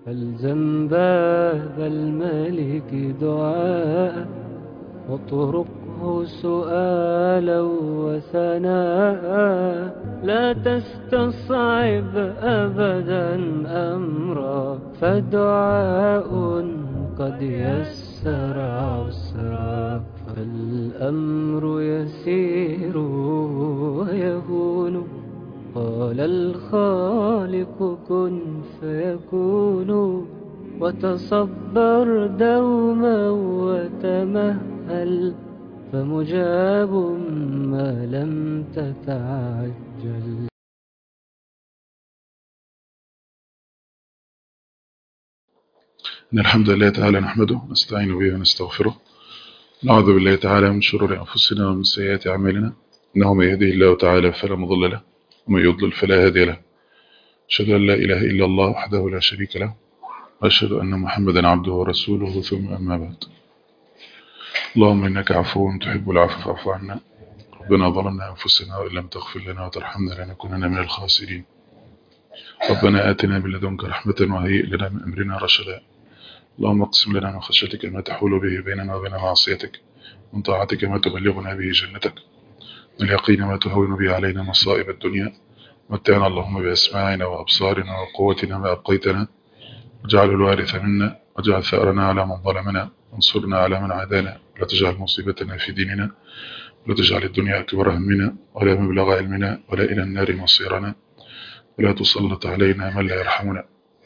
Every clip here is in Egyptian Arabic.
فالزم باب الملك دعاء واطرقه سؤالا وثناء لا تستصعب أبدا أمرا فدعاء قد يسر عسرا فالأمر يسير ويهون قال الخالق كن فيكون وتصبر دوما وتمهل فمجاب ما لم تتعجل إن الحمد لله تعالى نحمده ونستعين به ونستغفره نعوذ بالله تعالى من شرور أنفسنا ومن سيئات أعمالنا إنه من يهده الله تعالى فلا مضل له ومن يضلل فلا هادي له أشهد أن لا إله إلا الله وحده لا شريك له وأشهد أن محمدا عبده ورسوله ثم أما بعد اللهم إنك عفو تحب العفو فاعف عنا ربنا ظلمنا أنفسنا وإن لم تغفر لنا وترحمنا لنكونن من الخاسرين ربنا آتنا من لدنك رحمة وهيئ لنا من أمرنا رشدا اللهم اقسم لنا من خشيتك ما تحول به بيننا وبين معصيتك من طاعتك ما تبلغنا به جنتك من اليقين ما تهون به علينا مصائب الدنيا متعنا اللهم بأسماعنا وأبصارنا وقوتنا ما أبقيتنا واجعل الوارث منا واجعل ثأرنا على من ظلمنا وانصرنا على من عادانا ولا تجعل مصيبتنا في ديننا ولا تجعل الدنيا أكبر همنا ولا مبلغ علمنا ولا إلى النار مصيرنا ولا تسلط علينا من لا يرحمنا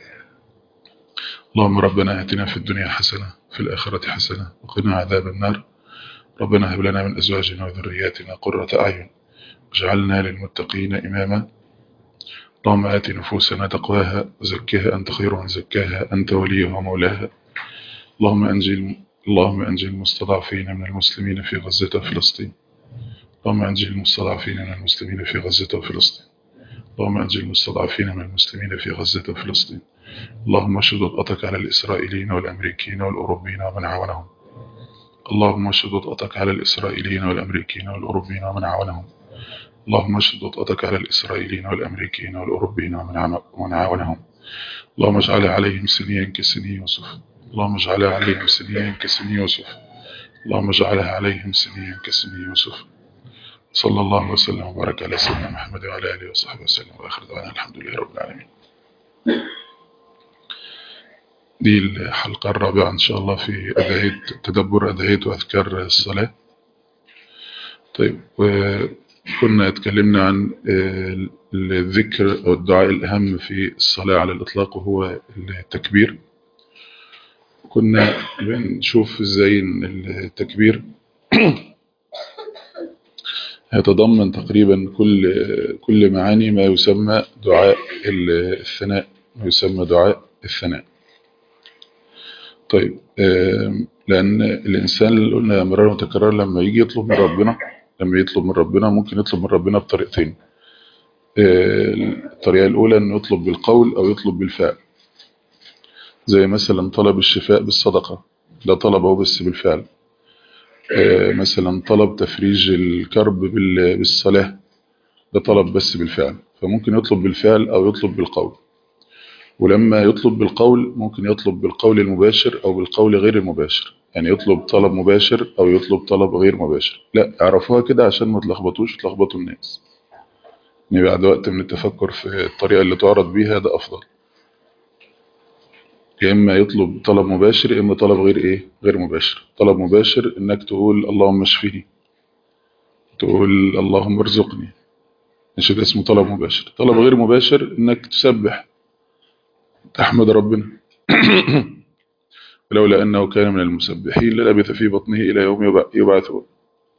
اللهم ربنا آتنا في الدنيا حسنة في الآخرة حسنة وقنا عذاب النار ربنا هب لنا من أزواجنا وذرياتنا قرة أعين واجعلنا للمتقين إماما اللهم آت نفوسنا تقواها وزكها أنت خير من زكاها أنت وليها ومولاها اللهم أنجي اللهم أنجي المستضعفين من المسلمين في غزة وفلسطين اللهم أنجي المستضعفين من المسلمين في غزة وفلسطين اللهم أنجي المستضعفين من المسلمين في غزة وفلسطين اللهم اشدد وطأتك على الإسرائيليين والأمريكيين والأوروبيين ومن عاونهم اللهم اشدد وطأتك على الإسرائيليين والأمريكيين والأوروبيين ومن عاونهم اللهم اشدد وطأتك على الإسرائيليين والأمريكيين والأوروبيين ومن عاونهم اللهم اجعل عليهم سنيا كسني يوسف اللهم اجعلها عليهم سنيا كسني يوسف اللهم اجعلها عليهم سنيا كسني يوسف صلى الله وسلم وبارك على سيدنا محمد وعلى آله وصحبه وسلم وآخر دعوانا الحمد لله رب العالمين دي الحلقة الرابعة إن شاء الله في أدعية تدبر أدعية وأذكار الصلاة طيب وكنا اتكلمنا عن الذكر أو الدعاء الأهم في الصلاة على الإطلاق وهو التكبير كنا بنشوف ازاي التكبير يتضمن تقريبا كل كل معاني ما يسمى دعاء الثناء ما يسمى دعاء الثناء طيب لأن الإنسان اللي قلنا مرارا وتكرارا لما يجي يطلب من ربنا لما يطلب من ربنا ممكن يطلب من ربنا بطريقتين الطريقة الأولى أنه يطلب بالقول أو يطلب بالفعل زي مثلا طلب الشفاء بالصدقة ده طلبه بس بالفعل مثلا طلب تفريج الكرب بالصلاة ده طلب بس بالفعل فممكن يطلب بالفعل أو يطلب بالقول ولما يطلب بالقول ممكن يطلب بالقول المباشر أو بالقول غير المباشر يعني يطلب طلب مباشر أو يطلب طلب غير مباشر لا اعرفوها كده عشان ما تلخبطوش وتلخبطوا الناس يعني بعد وقت من التفكر في الطريقة اللي تعرض بيها ده أفضل يا إما يطلب طلب مباشر يا إما طلب غير إيه غير مباشر طلب مباشر إنك تقول اللهم اشفني تقول اللهم ارزقني مش ده اسمه طلب مباشر طلب غير مباشر إنك تسبح تحمد ربنا ولولا أنه كان من المسبحين للبث في بطنه إلى يوم يبعثون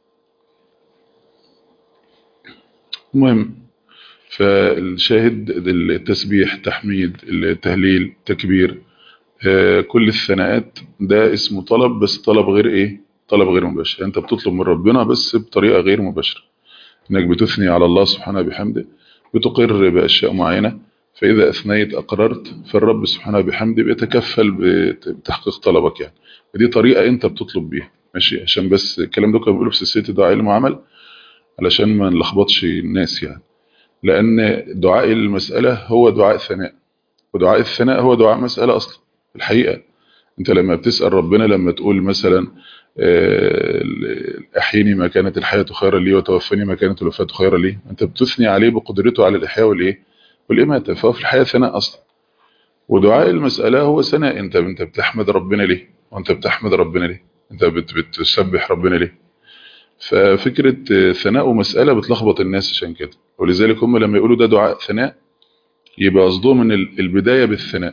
المهم فالشاهد التسبيح تحميد التهليل تكبير كل الثناءات ده اسمه طلب بس طلب غير ايه طلب غير مباشر انت بتطلب من ربنا بس بطريقة غير مباشرة انك بتثني على الله سبحانه بحمده بتقر بأشياء معينة فإذا أثنيت أقررت فالرب سبحانه بحمده بيتكفل بتحقيق طلبك يعني ودي طريقة أنت بتطلب بيها ماشي عشان بس الكلام ده كان بيقوله في سلسلة دعاء علم وعمل علشان ما نلخبطش الناس يعني لأن دعاء المسألة هو دعاء ثناء ودعاء الثناء هو دعاء مسألة أصلا الحقيقة أنت لما بتسأل ربنا لما تقول مثلا آه، أحيني ما كانت الحياة خيرا لي وتوفني ما كانت الوفاة خيرا لي أنت بتثني عليه بقدرته على الإحياء والإيه والإماتة فهو في الحياة ثناء أصلا ودعاء المسألة هو ثناء أنت أنت بتحمد ربنا ليه وأنت بتحمد ربنا ليه أنت بت- بتسبح ربنا ليه ففكرة آه، ثناء ومسألة بتلخبط الناس عشان كده ولذلك هم لما يقولوا ده دعاء ثناء يبقى قصدهم من ال- البداية بالثناء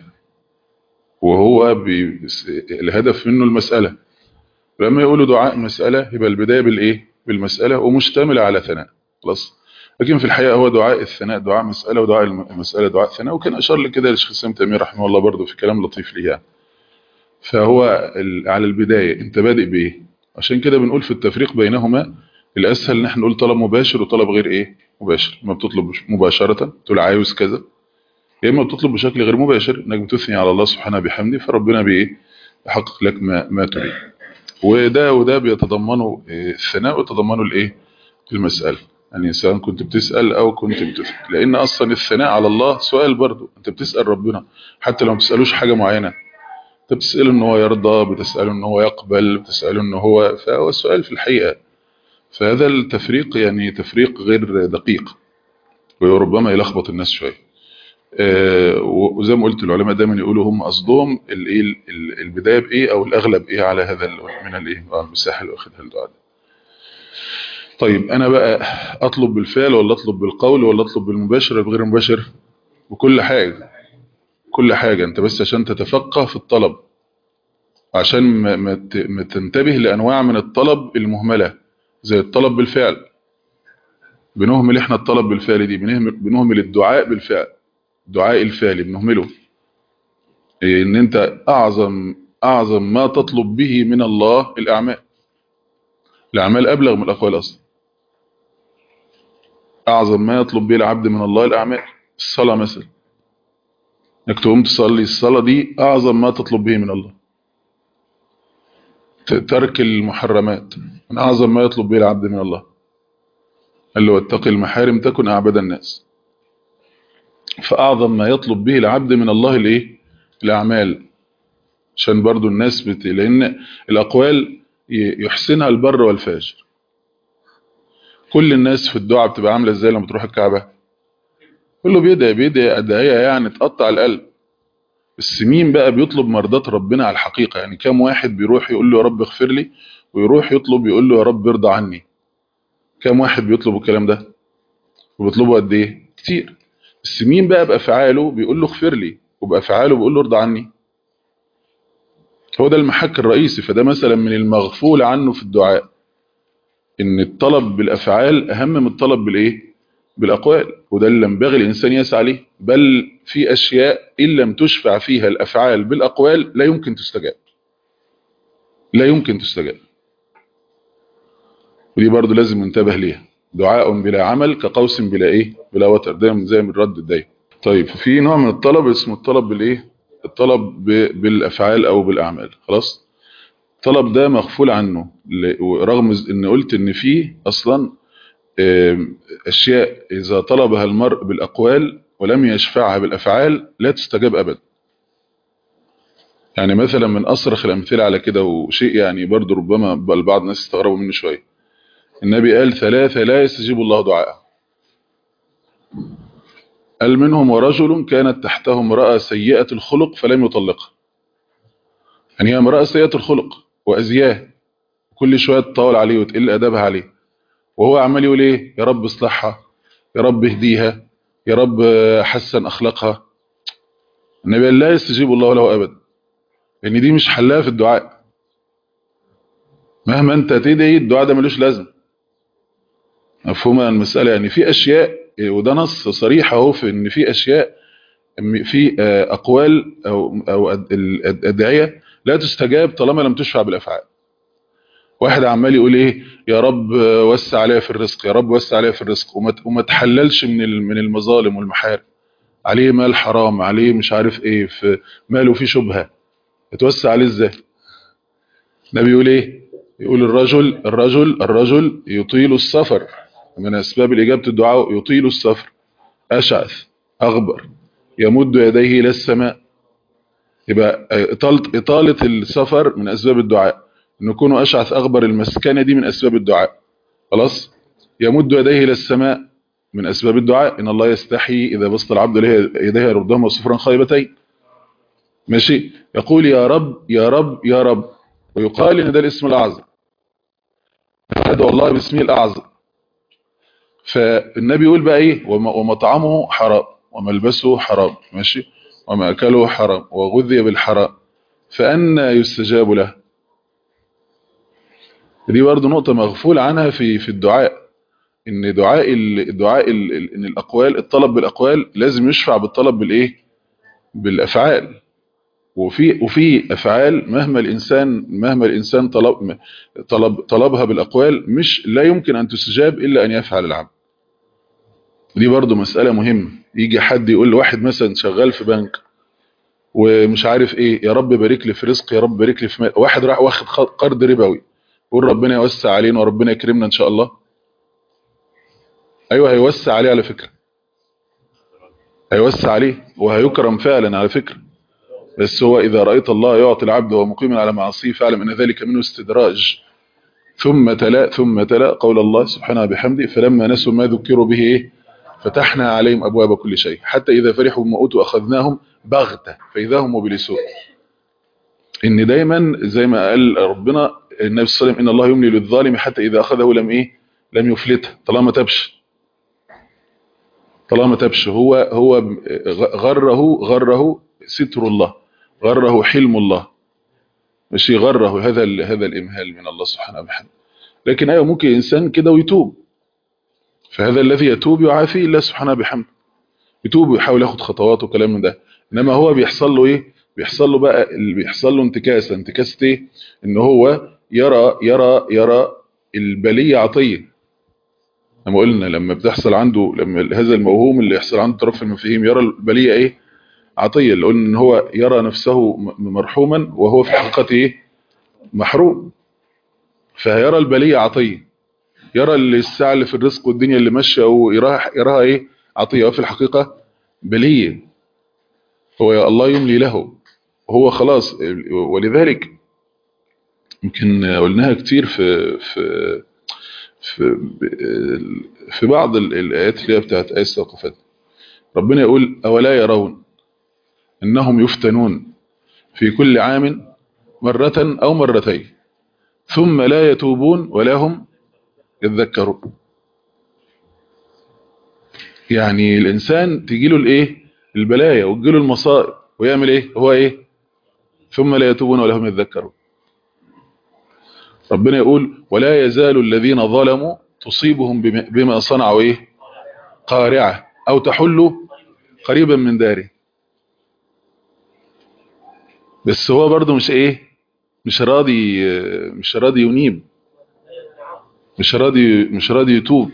وهو بي- الهدف منه المسألة لما يقولوا دعاء مسألة يبقى البداية بالإيه بالمسألة ومشتملة على ثناء خلاص لكن في الحقيقة هو دعاء الثناء دعاء مسألة ودعاء الم- المسألة دعاء ثناء وكان أشار لكده الشيخ سام تيمية رحمه الله برضه في كلام لطيف ليه يعني. فهو ال- على البداية انت بادئ بايه عشان كده بنقول في التفريق بينهما الاسهل ان احنا نقول طلب مباشر وطلب غير ايه مباشر ما بتطلب مباشرة تقول عاوز كذا يا اما بتطلب بشكل غير مباشر انك بتثني على الله سبحانه بحمده فربنا بايه يحقق لك ما ما تريد وده وده بيتضمنه إيه، الثناء ويتضمنه الايه المسألة يعني سواء كنت بتسأل او كنت بتثني لان اصلا الثناء على الله سؤال برضه انت بتسأل ربنا حتى لو ما بتسألوش حاجة معينة انت بتسأله ان هو يرضى بتسأله ان هو يقبل بتسأله ان هو فهو السؤال في الحقيقة فهذا التفريق يعني تفريق غير دقيق وربما يلخبط الناس شوية آه، وزي ما قلت العلماء دايما يقولوا هم قصدهم الايه ال- البداية بايه او الاغلب ايه على هذا ال- من الايه آه، المساحة اللي واخدها الدعاء ده. طيب انا بقى اطلب بالفعل ولا اطلب بالقول ولا اطلب بالمباشر ولا بغير المباشر بكل حاجة كل حاجة انت بس عشان تتفقه في الطلب عشان ما, ما ت- ما تنتبه لأنواع من الطلب المهملة زي الطلب بالفعل بنهمل احنا الطلب بالفعل دي بنهمل, بنهمل الدعاء بالفعل الدعاء الفعلي بنهمله إيه ان انت اعظم اعظم ما تطلب به من الله الاعمال الاعمال ابلغ من الاقوال اصلا اعظم ما يطلب به العبد من الله الاعمال الصلاة مثلا انك تقوم تصلي الصلاة دي اعظم ما تطلب به من الله ت- ترك المحرمات من اعظم ما يطلب به العبد من الله قال له واتق المحارم تكن اعبد الناس فاعظم ما يطلب به العبد من الله الايه الاعمال عشان برضو الناس بت... لان الاقوال ي- يحسنها البر والفاجر كل الناس في الدعاء بتبقى عامله ازاي لما تروح الكعبه كله بيدعي بيدعي ادعيه يعني تقطع القلب بس مين بقى بيطلب مرضات ربنا على الحقيقه يعني كام واحد بيروح يقول له يا رب اغفر لي ويروح يطلب يقول له يا رب ارضى عني كام واحد بيطلب الكلام ده وبيطلبه قد ايه كتير بس مين بقى بافعاله بيقول له اغفر لي وبافعاله بيقول له ارضى عني هو ده المحك الرئيسي فده مثلا من المغفول عنه في الدعاء ان الطلب بالافعال اهم من الطلب بالايه بالاقوال وده اللي ينبغي الانسان يسعى ليه بل في اشياء ان لم تشفع فيها الافعال بالاقوال لا يمكن تستجاب لا يمكن تستجاب ودي برضو لازم ننتبه ليها دعاء بلا عمل كقوس بلا ايه بلا وتر دايما زي ما الرد دايما طيب في نوع من الطلب اسمه الطلب بالايه الطلب ب- بالافعال او بالاعمال خلاص الطلب ده مغفول عنه ل- ورغم ان قلت ان فيه اصلا آم، اشياء اذا طلبها المرء بالاقوال ولم يشفعها بالافعال لا تستجاب ابدا يعني مثلا من اصرخ الامثله على كده وشيء يعني برضو ربما البعض الناس استغربوا منه شويه النبي قال ثلاثه لا يستجيب الله دعاءه قال منهم ورجل كانت تحته امراه سيئه الخلق فلم يطلقها يعني هي امراه سيئه الخلق وازياه كل شويه تطول عليه وتقل ادبها عليه وهو عمال يقول ايه يا رب اصلحها يا رب اهديها يا رب حسن اخلاقها النبي قال لا يستجيب الله له ابدا لان دي مش حلها في الدعاء مهما انت تدعي الدعاء ده ملوش لازم مفهوم المساله يعني في اشياء وده نص صريح اهو في ان في اشياء في اقوال او او الادعيه لا تستجاب طالما لم تشفع بالافعال واحد عمال يقول ايه يا رب وسع عليا في الرزق يا رب وسع عليا في الرزق وما وما تحللش من من المظالم والمحارم عليه مال حرام عليه مش عارف ايه في ماله فيه شبهه اتوسع عليه ازاي النبي يقول ايه يقول الرجل الرجل الرجل يطيل السفر من اسباب الاجابه الدعاء يطيل السفر اشعث اغبر يمد يديه الى السماء يبقى اطاله اطاله السفر من اسباب الدعاء ان يكونوا اشعث اغبر المسكنه دي من اسباب الدعاء خلاص يمد يديه الى السماء من اسباب الدعاء ان الله يستحي اذا بسط العبد له يديه يردهما صفرا خايبتين ماشي يقول يا رب يا رب يا رب ويقال ان ده الاسم الاعظم ادعو الله باسمه الاعظم فالنبي يقول بقى ايه وم- ومطعمه حرام وملبسه حرام ماشي ومأكله حرام وغذي بالحرام فأنا يستجاب له دي برضه نقطة مغفول عنها في في الدعاء ان دعاء ال- الدعاء ال- ال- ان الاقوال الطلب بالاقوال لازم يشفع بالطلب بالايه بالافعال وفي وفي افعال مهما الانسان مهما الانسان طلب طلب طلبها بالاقوال مش لا يمكن ان تستجاب الا ان يفعل العبد دي برضو مسألة مهمة يجي حد يقول لواحد مثلا شغال في بنك ومش عارف ايه يا رب بارك لي في رزق يا رب بارك لي في مال واحد راح واخد خ- قرض ربوي يقول ربنا يوسع علينا وربنا يكرمنا ان شاء الله ايوه هيوسع عليه على فكرة هيوسع عليه وهيكرم فعلا على فكرة بس هو اذا رأيت الله يعطي العبد وهو مقيم على معصيه فاعلم ان ذلك منه استدراج ثم تلا ثم تلا قول الله سبحانه بحمده فلما نسوا ما ذكروا به ايه فتحنا عليهم ابواب كل شيء حتى اذا فرحوا بما اوتوا اخذناهم بغته فاذا هم مبلسون ان دايما زي ما قال ربنا النبي صلى الله عليه وسلم ان الله يملي للظالم حتى اذا اخذه لم ايه لم يفلته طالما تبش طالما تبش هو هو غره غره ستر الله غره حلم الله مش غره هذا ال- هذا الامهال من الله سبحانه وبحمده لكن ايوه ممكن انسان كده ويتوب فهذا الذي يتوب يعافيه الله سبحانه بحمده يتوب ويحاول ياخد خطوات وكلام من ده انما هو بيحصل له ايه بيحصل له بقى اللي بيحصل له انتكاسه انتكاسه ايه ان هو يرى يرى يرى البليه عطيه لما قلنا لما بتحصل عنده لما هذا الموهوم اللي يحصل عنده طرف المفاهيم يرى البليه ايه عطيه اللي قلنا ان هو يرى نفسه م- مرحوما وهو في حقيقته ايه محروم فيرى البليه عطيه يرى الساعه اللي في الرزق والدنيا اللي ماشيه ويراها يراها ايه عطيه وفي الحقيقه بليه هو يا الله يملي له هو خلاص ولذلك يمكن قلناها كتير في في في في بعض ال- الايات اللي هي بتاعت ايه الثقافات ربنا يقول اولا يرون انهم يفتنون في كل عام مرة او مرتين ثم لا يتوبون ولا هم يتذكرون يعني الانسان تجيله الايه البلايا وتجيله المصائب ويعمل ايه هو ايه ثم لا يتوبون ولا هم يتذكرون ربنا يقول ولا يزال الذين ظلموا تصيبهم بما- بما صنعوا ايه قارعة او تحل قريبا من داره بس هو برضه مش ايه مش راضي مش راضي ينيب مش راضي مش راضي يتوب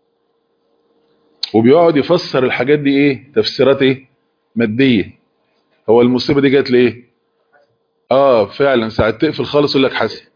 وبيقعد يفسر الحاجات دي ايه تفسيرات ايه ماديه هو المصيبه دي جت ليه اه فعلا ساعه تقفل خالص يقول لك حسن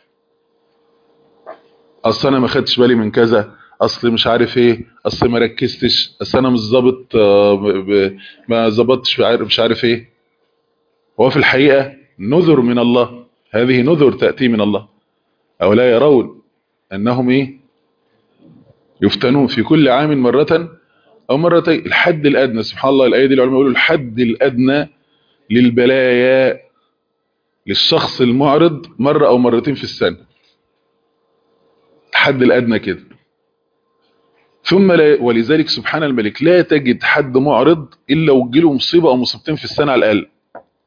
اصل انا ما خدتش بالي من كذا اصل مش عارف ايه اصل ما ركزتش اصل انا مش ظابط آه، ب- ب- ما ظبطتش مش عارف مش عارف ايه هو في الحقيقه نذر من الله هذه نذر تاتي من الله اولا يرون انهم ايه يفتنون في كل عام مرة أو مرتين الحد الأدنى سبحان الله الآية دي العلماء يقولوا الحد الأدنى للبلايا للشخص المعرض مرة أو مرتين في السنة الحد الأدنى كده ثم لا ولذلك سبحان الملك لا تجد حد معرض إلا وجله مصيبة أو مصيبتين في السنة على الأقل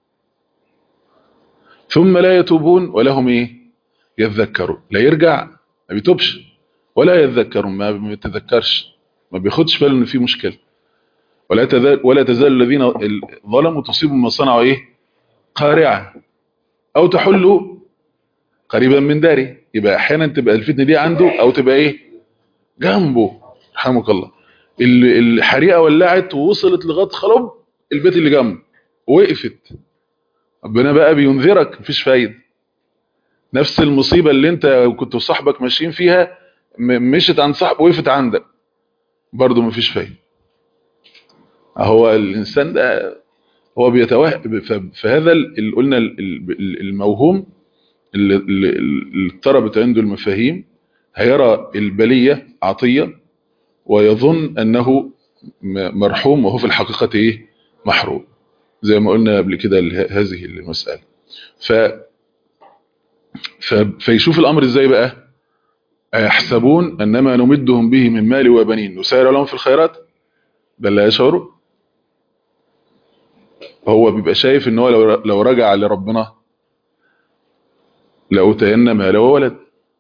ثم لا يتوبون ولا هم إيه يتذكروا لا يرجع ما بيتوبش ولا يتذكرون ما بيتذكرش ما بياخدش باله ان في مشكله ولا تزال ولا تزال الذين ال- ظلموا تصيبهم ما صنعوا ايه قارعه او تحل قريبا من داره يبقى احيانا تبقى الفتنه دي عنده او تبقى ايه جنبه رحمك الله ال- الحريقه ولعت ووصلت لغايه خراب البيت اللي جنبه وقفت ربنا بقى بينذرك مفيش فايده نفس المصيبه اللي انت كنت وصاحبك ماشيين فيها م- مشت عند صاحب وقفت عندك برضه مفيش فايده هو الانسان ده هو بيتوهم فهذا اللي قلنا ال- ال- الموهوم اللي اللي- اللي اضطربت عنده المفاهيم هيرى البلية عطية ويظن أنه م- مرحوم وهو في الحقيقة إيه محروم زي ما قلنا قبل كده ال- هذه المسألة ف ف فيشوف الأمر إزاي بقى أيحسبون أنما نمدهم به من مال وبنين نسارع لهم في الخيرات بل لا يشعروا هو بيبقى شايف ان هو لو لو رجع لربنا لأوتين مال وولد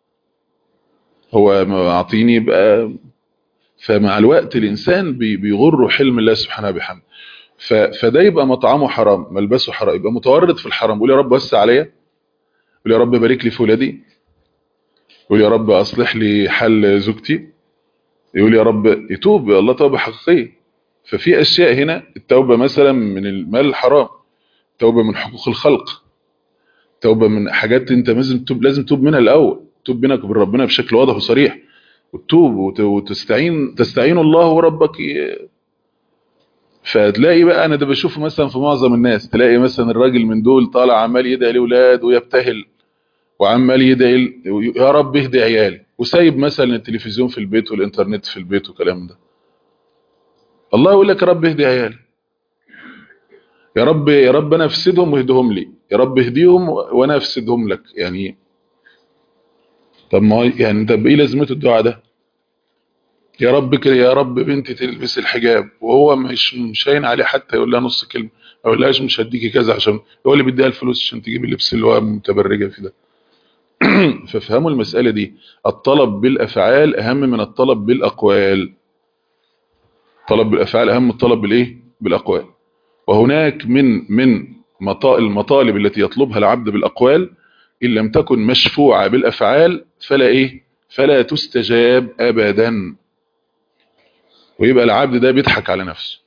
هو ما اعطيني يبقى فمع الوقت الإنسان بي- بيغره حلم الله سبحانه بحمد ف- فده يبقى مطعمه حرام ملبسه حرام يبقى متورط في الحرام يقول يا رب وسع عليا يقول يا رب بارك لي في ولادي يقول يا رب أصلح لي حل زوجتي يقول يا رب يتوب الله توبة حقيقية ففي أشياء هنا التوبة مثلا من المال الحرام توبة من حقوق الخلق توبة من حاجات انت لازم تتوب لازم تتوب منها الأول تتوب بينك وبين ربنا بشكل واضح وصريح وتتوب وت- وتستعين تستعين الله وربك ي- فتلاقي بقى انا ده بشوفه مثلا في معظم الناس تلاقي مثلا الراجل من دول طالع عمال يدعي لاولاده ويبتهل وعمال يدعي ل- يا رب اهدي عيالي وسايب مثلا التلفزيون في البيت والانترنت في البيت والكلام ده الله يقول لك يا رب اهدي عيالي يا رب يا رب انا افسدهم واهدهم لي يا رب اهديهم وانا افسدهم لك يعني طب ما هو- يعني طب ايه لازمته الدعاء ده يا رب كده يا رب بنتي تلبس الحجاب وهو مش مش هين عليه حتى يقول لها نص كلمه ما يقولهاش مش هديكي كذا عشان هو اللي بيديها الفلوس عشان تجيب اللبس اللي هو متبرجه في ده فافهموا المساله دي الطلب بالافعال اهم من الطلب بالاقوال طلب بالافعال اهم من الطلب بالايه بالاقوال وهناك من من مطا- المطالب التي يطلبها العبد بالاقوال ان لم تكن مشفوعه بالافعال فلا ايه فلا تستجاب ابدا ويبقى العبد ده بيضحك على نفسه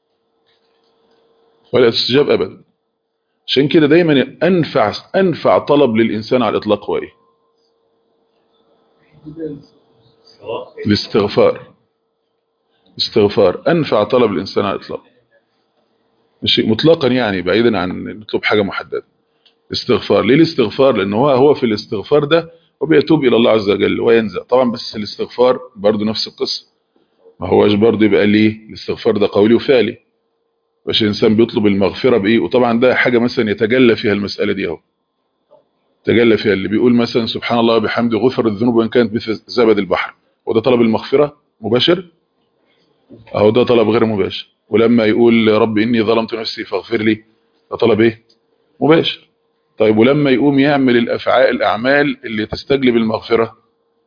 ولا تستجاب ابدا عشان كده دايما انفع انفع طلب للانسان على الاطلاق هو ايه الاستغفار استغفار انفع طلب الانسان على الاطلاق مش مطلقا يعني بعيدا عن نطلب حاجه محدده استغفار ليه الاستغفار لان هو هو في الاستغفار ده هو بيتوب الى الله عز وجل وينزع طبعا بس الاستغفار برضو نفس القصه ما هوش برضو يبقى ليه الاستغفار ده قولي وفعلي باش الانسان بيطلب المغفره بايه وطبعا ده حاجه مثلا يتجلى فيها المساله دي اهو تجلى فيها اللي بيقول مثلا سبحان الله وبحمده غفر الذنوب وان كانت مثل زبد البحر وده طلب المغفره مباشر اهو ده طلب غير مباشر ولما يقول يا رب اني ظلمت نفسي فاغفر لي ده طلب ايه مباشر طيب ولما يقوم يعمل الافعال الاعمال اللي تستجلب المغفره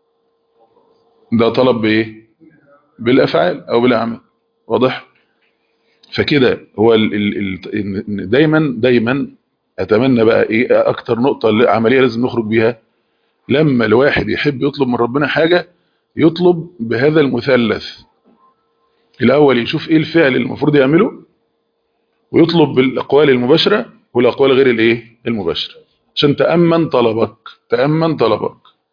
ده طلب بايه بالافعال او بالاعمال واضح فكده هو ال ال ال دايما دايما اتمنى بقى ايه اكتر نقطه عمليه لازم نخرج بيها لما الواحد يحب يطلب من ربنا حاجه يطلب بهذا المثلث الاول يشوف ايه الفعل اللي المفروض يعمله ويطلب بالاقوال المباشره والاقوال غير الايه المباشره عشان تامن طلبك تامن طلبك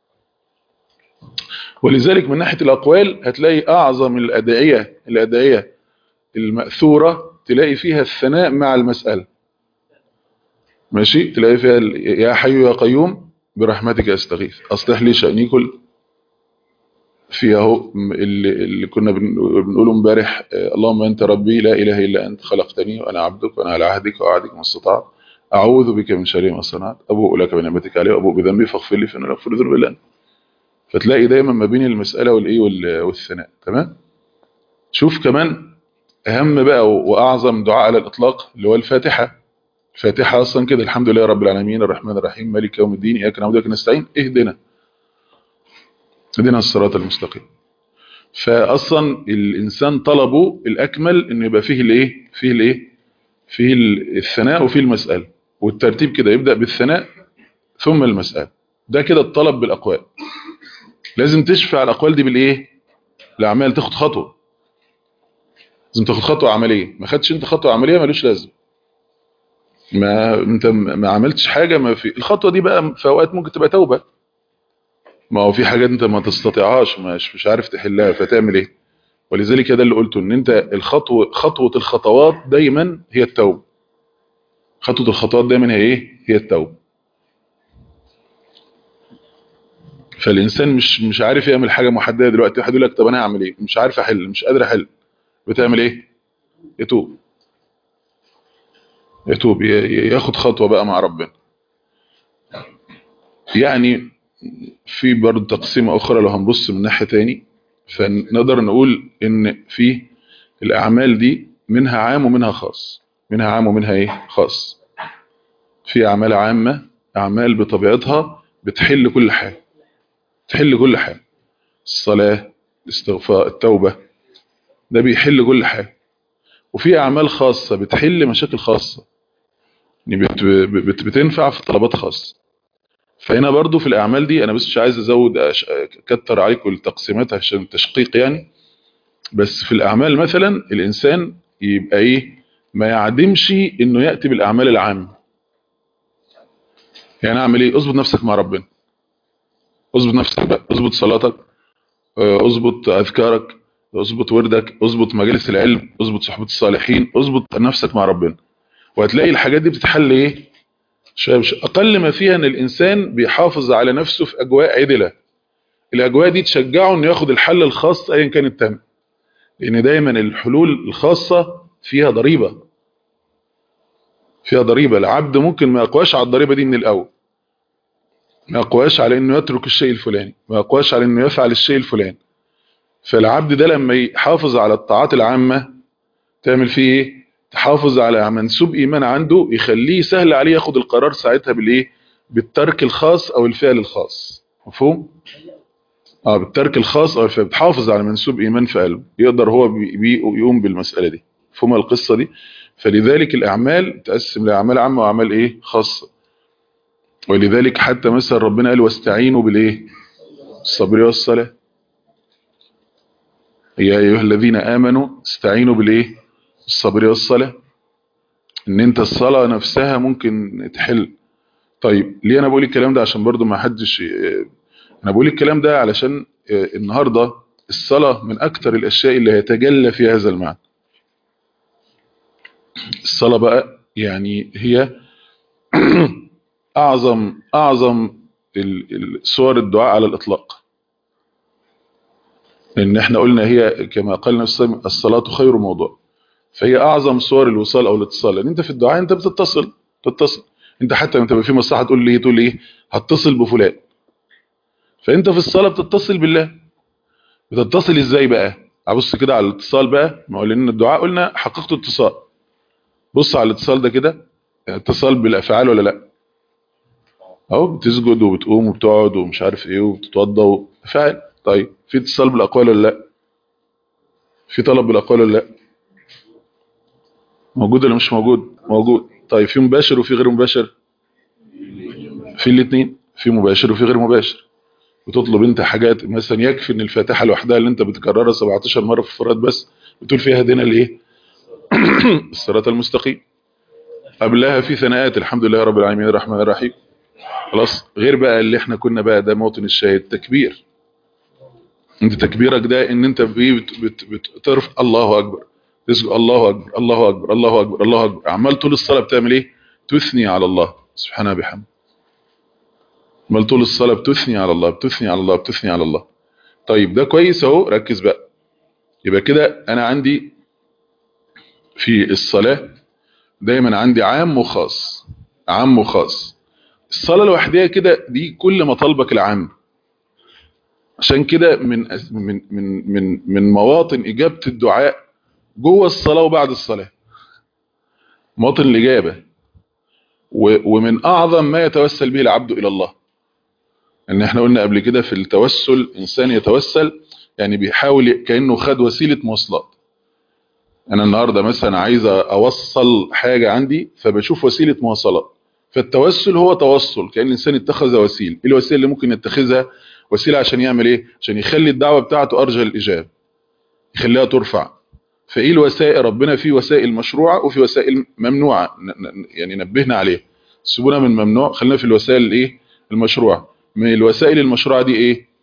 ولذلك من ناحيه الاقوال هتلاقي اعظم الادعيه الادعيه الماثوره تلاقي فيها الثناء مع المساله ماشي تلاقي فيها يا حي يا قيوم برحمتك استغيث اصلح لي شأني كل في اهو اللي, اللي كنا بنقوله امبارح اللهم انت ربي لا اله الا انت خلقتني وانا عبدك وانا على عهدك وعهدك ما استطعت اعوذ بك من شر ما صنعت ابوء لك بنعمتك علي وابوء بذنبي فاغفر لي فانه لا يغفر الذنوب الا انت فتلاقي دايما ما بين المساله والايه والثناء تمام شوف كمان اهم بقى واعظم دعاء على الاطلاق اللي هو الفاتحه الفاتحه اصلا كده الحمد لله رب العالمين الرحمن الرحيم مالك يوم الدين اياك نعبد واياك نستعين اهدنا اهدنا الصراط المستقيم فاصلا الانسان طلبه الاكمل انه يبقى فيه الايه فيه الايه فيه الثناء وفيه المساله والترتيب كده يبدا بالثناء ثم المساله ده كده الطلب بالاقوال لازم تشفع الاقوال دي بالايه الاعمال تاخد خطوه لازم تاخد خطوه عمليه ما خدتش انت خطوه عمليه ملوش لازم ما انت ما عملتش حاجه ما في الخطوه دي بقى في اوقات ممكن تبقى توبه ما هو في حاجات انت ما تستطيعهاش مش مش عارف تحلها فتعمل ايه ولذلك ده اللي قلته ان انت الخطوه خطوه الخطوات دايما هي التوبه خطوه الخطوات دايما هي ايه هي التوبه فالانسان مش مش عارف يعمل حاجه محدده دلوقتي واحد يقول لك طب انا هعمل ايه مش عارف احل مش قادر احل بتعمل ايه يتوب يتوب ي- ي- ياخد خطوه بقى مع ربنا يعني في برضه تقسيمه اخرى لو هنبص من ناحيه تاني فنقدر نقول ان في الاعمال دي منها عام ومنها خاص منها عام ومنها ايه خاص في اعمال عامه اعمال بطبيعتها بتحل كل حاجه تحل كل حاجه الصلاه الاستغفار التوبه ده بيحل كل حاجه وفي اعمال خاصه بتحل مشاكل خاصه يعني بت بت بتنفع في طلبات خاصه فهنا برضو في الاعمال دي انا بس مش عايز ازود أش- اكتر عليكم التقسيمات عشان التشقيق يعني بس في الاعمال مثلا الانسان يبقى ايه ما يعدمش انه ياتي بالاعمال العامه يعني اعمل ايه اظبط نفسك مع ربنا اظبط نفسك بقى اظبط صلاتك آه، اظبط اذكارك اظبط وردك اظبط مجالس العلم اظبط صحبه الصالحين اظبط نفسك مع ربنا وهتلاقي الحاجات دي بتتحل ايه شويه بشويه اقل ما فيها ان الانسان بيحافظ على نفسه في اجواء عدله الاجواء دي تشجعه انه ياخد الحل الخاص ايا كان التام لان دايما الحلول الخاصه فيها ضريبه فيها ضريبه العبد ممكن ما يقواش على الضريبه دي من الاول ما يقواش على انه يترك الشيء الفلاني ما يقواش على انه يفعل الشيء الفلاني فالعبد ده لما يحافظ على الطاعات العامه تعمل فيه ايه تحافظ على منسوب ايمان عنده يخليه سهل عليه ياخد القرار ساعتها بالايه بالترك الخاص او الفعل الخاص مفهوم اه بالترك الخاص او الفعل بتحافظ على منسوب ايمان في قلبه يقدر هو بي بي يقوم بالمساله دي مفهوم القصه دي فلذلك الاعمال تقسم لاعمال عامه واعمال ايه خاصه ولذلك حتى مثلا ربنا قال واستعينوا بالايه الصبر والصلاه يا ايها الذين امنوا استعينوا بالايه الصبر والصلاه ان انت الصلاه نفسها ممكن تحل طيب ليه انا بقول الكلام ده عشان برضو ما حدش ي- انا بقول الكلام ده علشان آه، النهارده الصلاه من اكتر الاشياء اللي هيتجلى في هذا المعنى الصلاه بقى يعني هي اعظم اعظم ال- ال- صور الدعاء على الاطلاق لان احنا قلنا هي كما قال النبي صلى الله عليه وسلم الصلاه خير موضوع فهي اعظم صور الوصال او الاتصال لان انت في الدعاء انت بتتصل تتصل انت حتى لما تبقى في مصلحه تقول لي تقول ايه هتصل بفلان فانت في الصلاه بتتصل بالله بتتصل ازاي بقى ابص كده على الاتصال بقى ما هو لان الدعاء قلنا حقيقته اتصال بص على الاتصال ده كده اتصال بالافعال ولا لا اهو بتسجد وبتقوم وبتقعد ومش عارف ايه وبتتوضى افعال طيب في اتصال بالاقوال ولا لا في طلب بالاقوال ولا لا موجود ولا مش موجود موجود طيب في مباشر وفي غير مباشر في الاثنين في مباشر وفي غير مباشر بتطلب انت حاجات مثلا يكفي ان الفاتحه لوحدها اللي انت بتكررها 17 مره في الفرات بس بتقول فيها هدينا الايه الصراط المستقيم قبلها في ثناءات الحمد لله رب العالمين الرحمن الرحيم خلاص غير بقى اللي احنا كنا بقى ده موطن الشاهد تكبير انت تكبيرك ده ان انت بت بت بترفع الله اكبر تسجد الله اكبر الله اكبر الله اكبر الله اكبر عمال طول الصلاه بتعمل ايه تثني على الله سبحانه بحمد عمال طول الصلاه بتثني على الله بتثني على الله بتثني على الله طيب ده كويس اهو ركز بقى يبقى كده انا عندي في الصلاه دايما عندي عام وخاص عام وخاص الصلاه لوحدها كده دي كل مطالبك العام عشان كده من من من من من مواطن اجابه الدعاء جوه الصلاه وبعد الصلاه مواطن الاجابه ومن اعظم ما يتوسل به العبد الى الله ان احنا قلنا قبل كده في التوسل انسان يتوسل يعني بيحاول كانه خد وسيله مواصلات انا النهارده مثلا عايز اوصل حاجه عندي فبشوف وسيله مواصلات فالتوسل هو توصل كان الانسان اتخذ وسيله ايه الوسيله اللي ممكن يتخذها وسيله عشان يعمل ايه عشان يخلي الدعوه بتاعته ارجى الاجابه يخليها ترفع فايه الوسائل ربنا في وسائل مشروعه وفي وسائل ممنوعه يعني نبهنا عليها سيبونا من ممنوع خلينا في الوسائل الايه المشروعه من الوسائل المشروعه دي ايه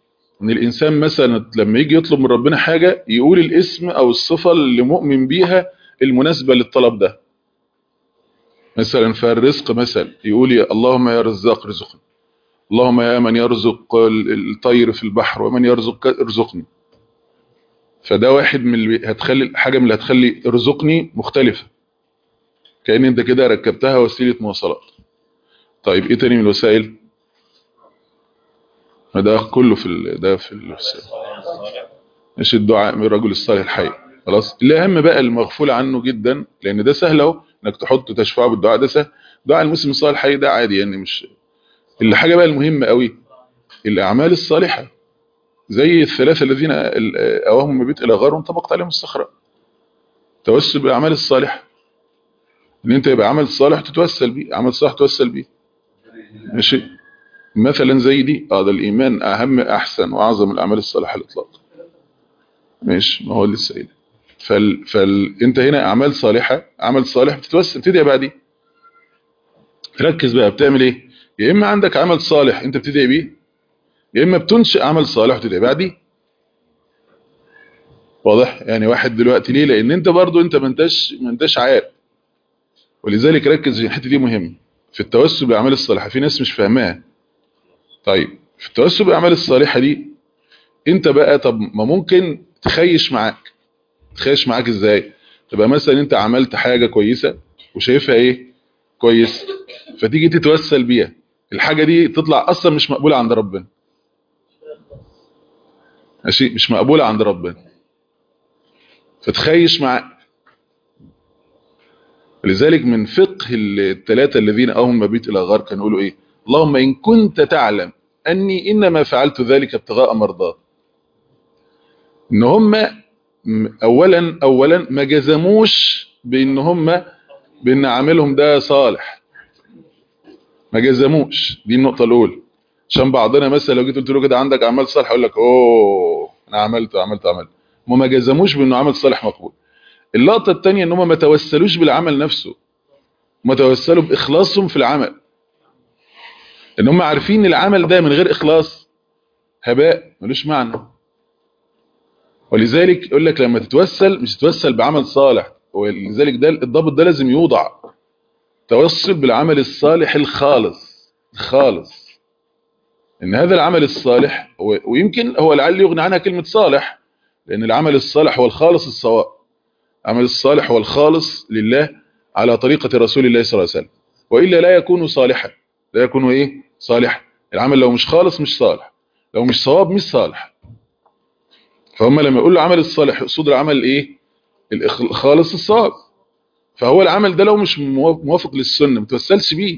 ان الانسان مثلا لما يجي يطلب من ربنا حاجة يقول الاسم او الصفة اللي مؤمن بيها المناسبة للطلب ده مثلا فالرزق مثلا يقول يا اللهم يا رزاق ارزقني اللهم يا من يرزق الطير في البحر ومن يرزق ارزقني فده واحد من اللي هتخلي حاجة من اللي هتخلي ارزقني مختلفة كأن انت كده ركبتها وسيلة مواصلات طيب ايه تاني من الوسائل ده كله في ال... ده في الوسائل مش الدعاء من الرجل الصالح الحي خلاص الاهم بقى المغفول عنه جدا لان ده سهل اهو انك تحط تشفعه بالدعاء ده سهل دعاء المسلم الصالح الحي ده عادي يعني مش الحاجة بقى المهمة قوي الاعمال الصالحة زي الثلاثة الذين اواهم مبيت الى غار وانطبقت عليهم الصخرة توسل بالاعمال الصالحة ان انت يبقى عمل صالح تتوسل بيه عمل صالح تتوسل بيه ماشي مثلا زي دي اه ده الايمان اهم احسن واعظم الاعمال الصالحه على الاطلاق ماشي ما هو لسه قايل فال... فال... انت هنا اعمال صالحه عمل صالح بتتوسل بتدعي بقى دي ركز بقى بتعمل ايه يا اما عندك عمل صالح انت بتدعي بيه يا اما بتنشئ عمل صالح وتدعي بقى دي واضح يعني واحد دلوقتي ليه لان انت برضو انت ما انتش ما انتش عارف ولذلك ركز في الحته دي مهم في التوسل بالاعمال الصالحه في ناس مش فاهماها طيب في التوسل بالاعمال الصالحه دي انت بقى طب ما ممكن تخيش معاك تخيش معاك ازاي تبقى مثلا انت عملت حاجه كويسه وشايفها ايه كويس فتيجي تتوسل بيها الحاجه دي تطلع اصلا مش مقبوله عند ربنا ماشي مش مقبوله عند ربنا فتخيش معاك لذلك من فقه الثلاثة الذين أهم مبيت إلى غار كانوا يقولوا إيه اللهم إن كنت تعلم أني إنما فعلت ذلك ابتغاء مرضات إن هم أولا أولا ما جزموش بإن هم بإن عاملهم ده صالح ما جزموش دي النقطة الأولى عشان بعضنا مثلا لو جيت قلت له كده عندك أعمال صالحة يقول لك أوه أنا عملت عملت عملت هم ما جزموش بإنه عمل صالح مقبول اللقطة التانية ان هم ما توسلوش بالعمل نفسه ما توسلوا بإخلاصهم في العمل ان هم عارفين العمل ده من غير إخلاص هباء ملوش معنى ولذلك يقول لك لما تتوسل مش تتوسل بعمل صالح ولذلك ده الضابط ده لازم يوضع توسل بالعمل الصالح الخالص الخالص ان هذا العمل الصالح ويمكن هو لعل يغني عنها كلمة صالح لان العمل الصالح هو الخالص الصواب عمل الصالح هو الخالص لله على طريقة رسول الله صلى الله عليه وسلم وإلا لا يكون صالحا لا يكون إيه صالح العمل لو مش خالص مش صالح لو مش صواب مش صالح فهم لما يقول له عمل الصالح يقصد العمل إيه الخالص الصواب فهو العمل ده لو مش موافق للسنة ما توسلش بيه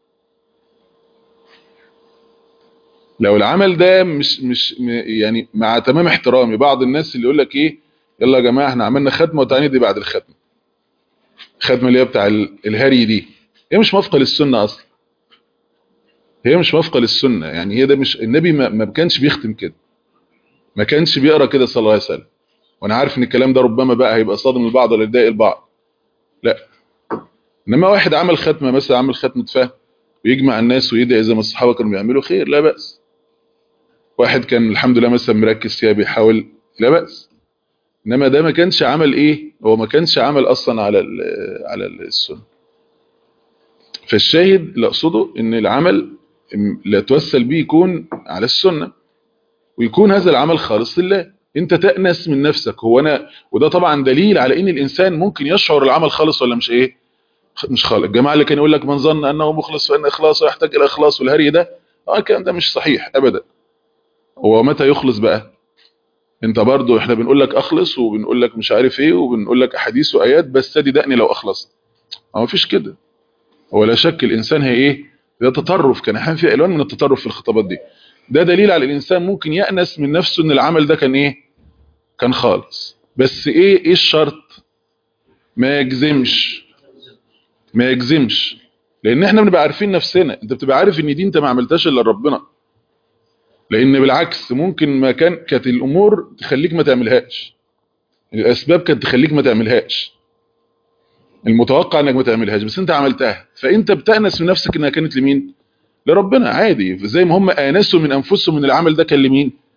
لو العمل ده مش مش يعني مع تمام احترامي بعض الناس اللي يقول لك ايه يلا يا جماعه احنا عملنا ختمه وتعالى دي بعد الختمه الختمه اللي هي بتاع الهري دي هي مش موافقه للسنه اصلا هي مش موافقه للسنه يعني هي ده مش النبي ما, ما كانش بيختم كده ما كانش بيقرا كده صلى الله عليه وسلم وانا عارف ان الكلام ده ربما بقى هيبقى صادم للبعض ولا يضايق البعض لا انما واحد عمل ختمه مثلا عمل ختمه فهم ويجمع الناس ويدعي زي ما الصحابه كانوا بيعملوا خير لا باس واحد كان الحمد لله مثلا مركز فيها بيحاول لا باس انما ده ما كانش عمل ايه هو ما كانش عمل اصلا على على السنه فالشاهد اللي اقصده ان العمل اللي توسل بيه يكون على السنه ويكون هذا العمل خالص لله انت تأنس من نفسك هو انا وده طبعا دليل على ان الانسان ممكن يشعر العمل خالص ولا مش ايه مش خالص الجماعه اللي كان يقول لك من ظن انه مخلص فان اخلاصه يحتاج الى اخلاص والهري ده اه الكلام ده مش صحيح ابدا هو متى يخلص بقى انت برضو احنا بنقول لك اخلص وبنقول لك مش عارف ايه وبنقول لك احاديث وايات بس ادي دقني لو اخلصت ما فيش كده هو لا شك الانسان هي ايه ده تطرف كان احيانا في الوان من التطرف في الخطابات دي ده دليل على الانسان ممكن يأنس من نفسه ان العمل ده كان ايه كان خالص بس ايه ايه الشرط ما يجزمش ما يجزمش لان احنا بنبقى عارفين نفسنا انت بتبقى عارف ان دي انت ما عملتهاش الا ربنا لان بالعكس ممكن ما كان كانت الامور تخليك ما تعملهاش الاسباب كانت تخليك ما تعملهاش المتوقع انك ما تعملهاش بس انت عملتها فانت بتأنس من نفسك انها كانت لمين لربنا عادي زي ما هم آنسوا من انفسهم من العمل ده كان لمين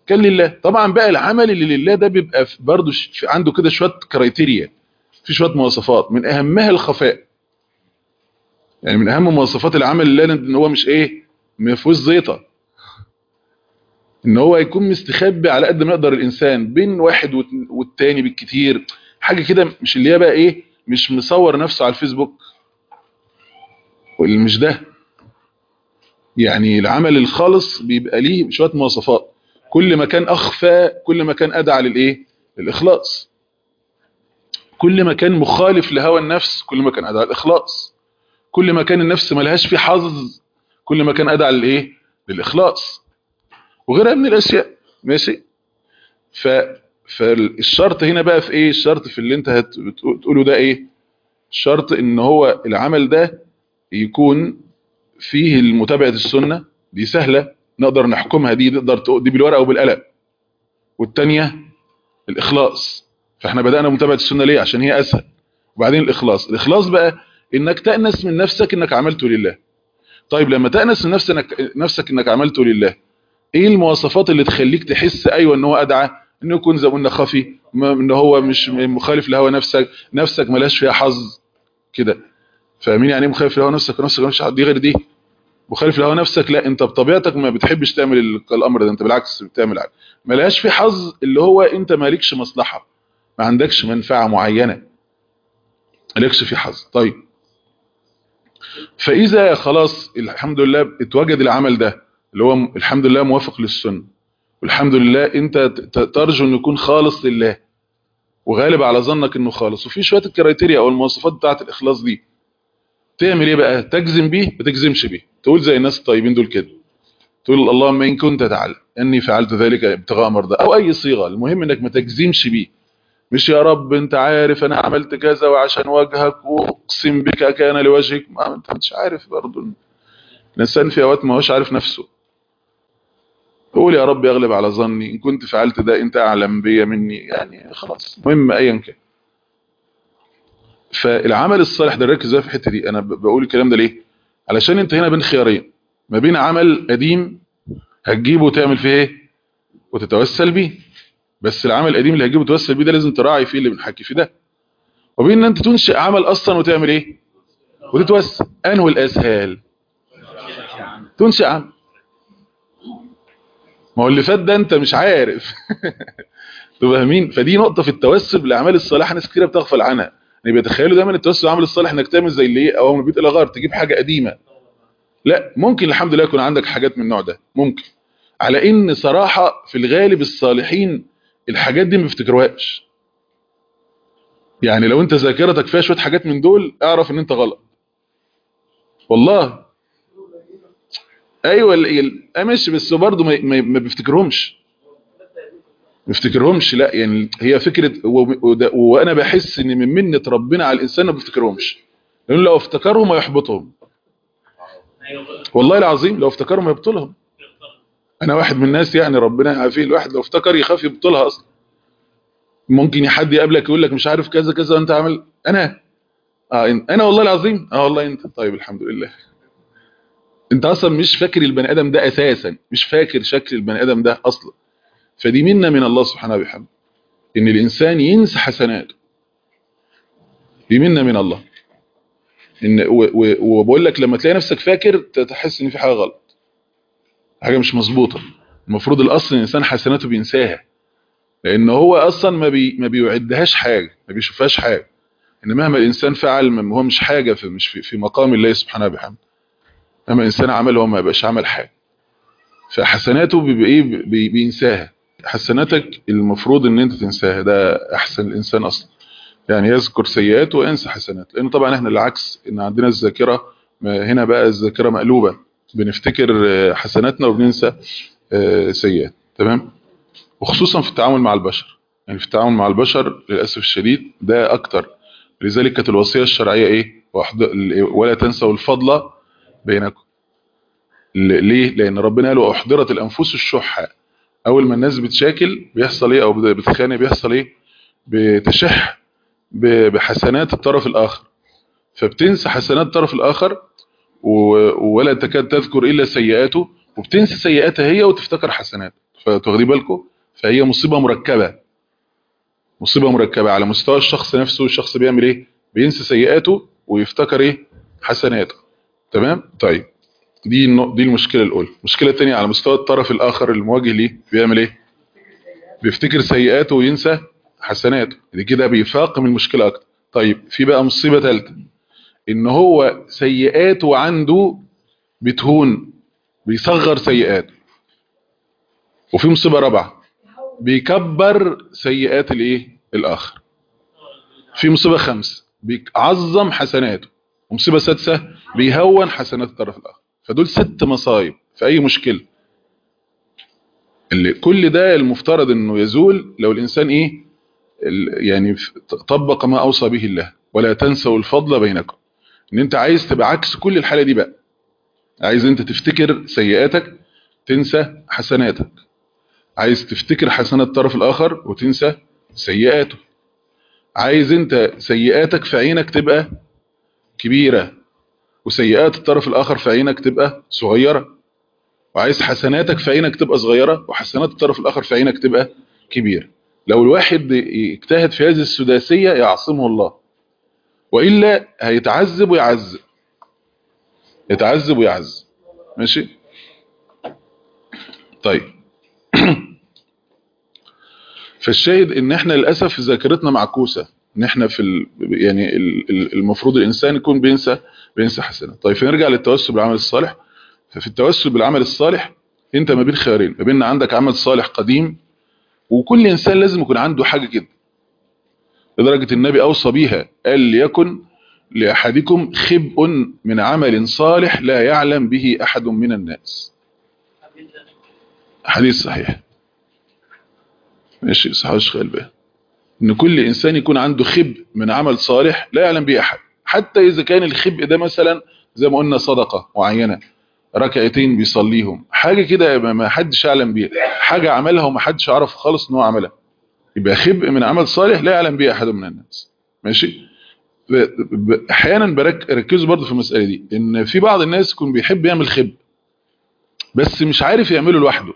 كان لله طبعا بقى العمل اللي لله ده بيبقى في- برضه ش- في- عنده كده شويه كرايتيريا في شويه مواصفات من اهمها الخفاء يعني من اهم مواصفات العمل لله ان هو مش ايه ما فيهوش زيطه ان هو يكون مستخبي على قد ما يقدر الانسان بين واحد والت- والتاني بالكتير حاجه كده مش اللي هي بقى ايه مش مصور نفسه على الفيسبوك واللي مش ده يعني العمل الخالص بيبقى ليه شويه مواصفات كل ما كان اخفى كل ما كان ادعى للايه للاخلاص كل ما كان مخالف لهوى النفس كل ما كان ادعى للاخلاص كل ما كان النفس ملهاش فيه حظ كل ما كان ادعى للايه للاخلاص وغيرها من الاشياء ماشي ف فالشرط هنا بقى في ايه الشرط في اللي انت هت- بتقو- بتقوله ده ايه الشرط ان هو العمل ده يكون فيه متابعة السنة دي سهلة نقدر نحكمها دي نقدر تق- دي بالورقة وبالقلم والتانية الإخلاص فاحنا بدأنا متابعة السنة ليه عشان هي أسهل وبعدين الإخلاص الإخلاص بقى إنك تأنس من نفسك إنك عملته لله طيب لما تأنس من نفسك نفسك إنك عملته لله إيه المواصفات اللي تخليك تحس أيوة إن هو أدعى إنه يكون زي ما قلنا خفي ما- إن هو مش مخالف لهوى نفسك نفسك ملاش فيها حظ كده فاهمين يعني ايه مخالف لهوى نفسك ونفسك مش دي غير دي مخالف لهوى نفسك لا انت بطبيعتك ما بتحبش تعمل ال- الامر ده انت بالعكس بتعمل عكس ملهاش في حظ اللي هو انت مالكش مصلحة ما عندكش منفعة معينة مالكش في حظ طيب فاذا خلاص الحمد لله اتوجد العمل ده اللي هو م- الحمد لله موافق للسنة والحمد لله انت ت- ت- ترجو انه يكون خالص لله وغالب على ظنك انه خالص وفي شويه الكرايتيريا او المواصفات بتاعه الاخلاص دي تعمل ايه بقى تجزم بيه ما تجزمش بيه تقول زي الناس الطيبين دول كده تقول اللهم ان كنت تعلم اني فعلت ذلك ابتغاء مرضى او اي صيغه المهم انك ما تجزمش بيه مش يا رب انت عارف انا عملت كذا وعشان وجهك واقسم بك كان لوجهك ما انت مش عارف برضه الانسان في اوقات ما هوش عارف نفسه قول يا رب يغلب على ظني ان كنت فعلت ده انت اعلم بيا مني يعني خلاص مهم ايا كان فالعمل الصالح ده ركز بقى في الحته دي انا ب- بقول الكلام ده ليه علشان انت هنا بين خيارين ما بين عمل قديم هتجيبه وتعمل فيه ايه وتتوسل بيه بس العمل القديم اللي هتجيبه وتتوسل بيه ده لازم تراعي فيه اللي بنحكي فيه ده وبين ان انت تنشئ عمل اصلا وتعمل ايه وتتوسل انه الاسهل تنشئ عمل ما هو اللي فات ده انت مش عارف تبقى فاهمين فدي نقطه في التوسل بالاعمال الصالحه ناس كتير بتغفل عنها يعني بيتخيلوا دايما التوسل بالعمل الصالح انك تعمل زي اللي ايه او من البيت الى غار تجيب حاجه قديمه لا ممكن الحمد لله يكون عندك حاجات من النوع ده ممكن على ان صراحه في الغالب الصالحين الحاجات دي ما بيفتكروهاش يعني لو انت ذاكرتك فيها شويه حاجات من دول اعرف ان انت غلط والله ايوه ال- ال- اه ماشي بس برضه ما, ما, ما بيفتكرهمش ما بيفتكرهمش لا يعني هي فكره و- وده- وانا بحس ان من منه ربنا على الانسان ما بيفتكرهمش لانه لو افتكرهم هيحبطهم والله العظيم لو افتكرهم هيبطلهم انا واحد من الناس يعني ربنا يعافيه الواحد لو افتكر يخاف يبطلها اصلا ممكن حد يقابلك يقول لك مش عارف كذا كذا وانت عامل انا اه إن- انا والله العظيم اه والله انت طيب الحمد لله انت اصلا مش فاكر البني ادم ده اساسا مش فاكر شكل البني ادم ده اصلا فدي منه من الله سبحانه وبحمده ان الانسان ينسى حسناته دي منه من الله ان و- و- وبقول لك لما تلاقي نفسك فاكر تحس ان في حاجه غلط حاجه مش مظبوطه المفروض الاصل الانسان حسناته بينساها لان هو اصلا ما بي ما بيعدهاش حاجه ما بيشوفهاش حاجه ان مهما الانسان فعل ما هو مش حاجه في مش في, في مقام الله سبحانه وبحمده مهما الانسان عمل هو ما يبقاش عمل حاجه فحسناته بيبقى ايه بي- بينساها حسناتك المفروض ان انت تنساها ده احسن الانسان اصلا يعني يذكر سيئاته وينسى حسنات لان طبعا احنا العكس ان عندنا الذاكره ما هنا بقى الذاكره مقلوبه بنفتكر آه، حسناتنا وبننسى آه، سيئات تمام وخصوصا في التعامل مع البشر يعني في التعامل مع البشر للاسف الشديد ده اكتر لذلك كانت الوصيه الشرعيه ايه واحد- ولا تنسوا الفضل بينكم ل- ليه لان ربنا قال واحضرت الانفس الشح اول ما الناس بتشاكل بيحصل ايه او بتتخانق بيحصل ايه بتشح ب- بحسنات الطرف الاخر فبتنسى حسنات الطرف الاخر و- ولا تكاد تذكر الا سيئاته وبتنسى سيئاتها هي وتفتكر حسنات فتاخدي بالكم فهي مصيبة مركبة مصيبة مركبة على مستوى الشخص نفسه الشخص بيعمل ايه بينسى سيئاته ويفتكر ايه حسناته تمام طيب دي النق- دي المشكلة الأولى المشكلة الثانية على مستوى الطرف الآخر المواجه ليه بيعمل ايه بيفتكر سيئاته وينسى حسناته دي كده بيفاقم المشكلة أكتر طيب في بقى مصيبة ثالثة إن هو سيئاته عنده بتهون بيصغر سيئاته وفي مصيبة رابعة بيكبر سيئات الايه الآخر في مصيبة خمسة بيعظم حسناته ومصيبة سادسة بيهون حسنات الطرف الآخر فدول ست مصايب في أي مشكلة اللي كل ده المفترض انه يزول لو الانسان ايه ال- يعني ف- طبق ما اوصى به الله ولا تنسوا الفضل بينكم ان انت عايز تبقى عكس كل الحالة دي بقى عايز انت تفتكر سيئاتك تنسى حسناتك عايز تفتكر حسنات الطرف الاخر وتنسى سيئاته عايز انت سيئاتك في عينك تبقى كبيرة وسيئات الطرف الاخر في عينك تبقى صغيرة وعايز حسناتك في عينك تبقى صغيرة وحسنات الطرف الآخر في عينك تبقى كبيرة لو الواحد يجتهد في هذه السداسية يعصمه الله وإلا هيتعذب ويعذب يتعذب ويعذب ماشي طيب فالشاهد ان احنا للاسف ذاكرتنا معكوسه ان احنا في ال... يعني ال- ال- المفروض الانسان يكون بينسى بينسى حسنات طيب فنرجع للتوسل بالعمل الصالح ففي التوسل بالعمل الصالح انت ما بين خيارين ما بين عندك عمل صالح قديم وكل انسان لازم يكون عنده حاجه كده لدرجه النبي اوصى بيها قال ليكن لاحدكم خبء من عمل صالح لا يعلم به احد من الناس حديث صحيح ماشي صحيح شغال به ان كل انسان يكون عنده خبء من عمل صالح لا يعلم به احد حتى اذا كان الخبء ده مثلا زي ما قلنا صدقه معينه ركعتين بيصليهم حاجة كده ما- ما حدش يعلم بيها حاجة عملها وما حدش عرف خالص ان هو عملها يبقى خبء من عمل صالح لا يعلم بيه احد من الناس ماشي ب- ب- احيانا برك ركزوا برضو في المسألة دي ان في بعض الناس يكون بيحب يعمل خبء بس مش عارف يعمله لوحده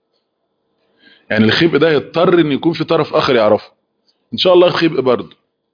يعني الخبء ده يضطر ان يكون في طرف اخر يعرفه ان شاء الله خبء برضو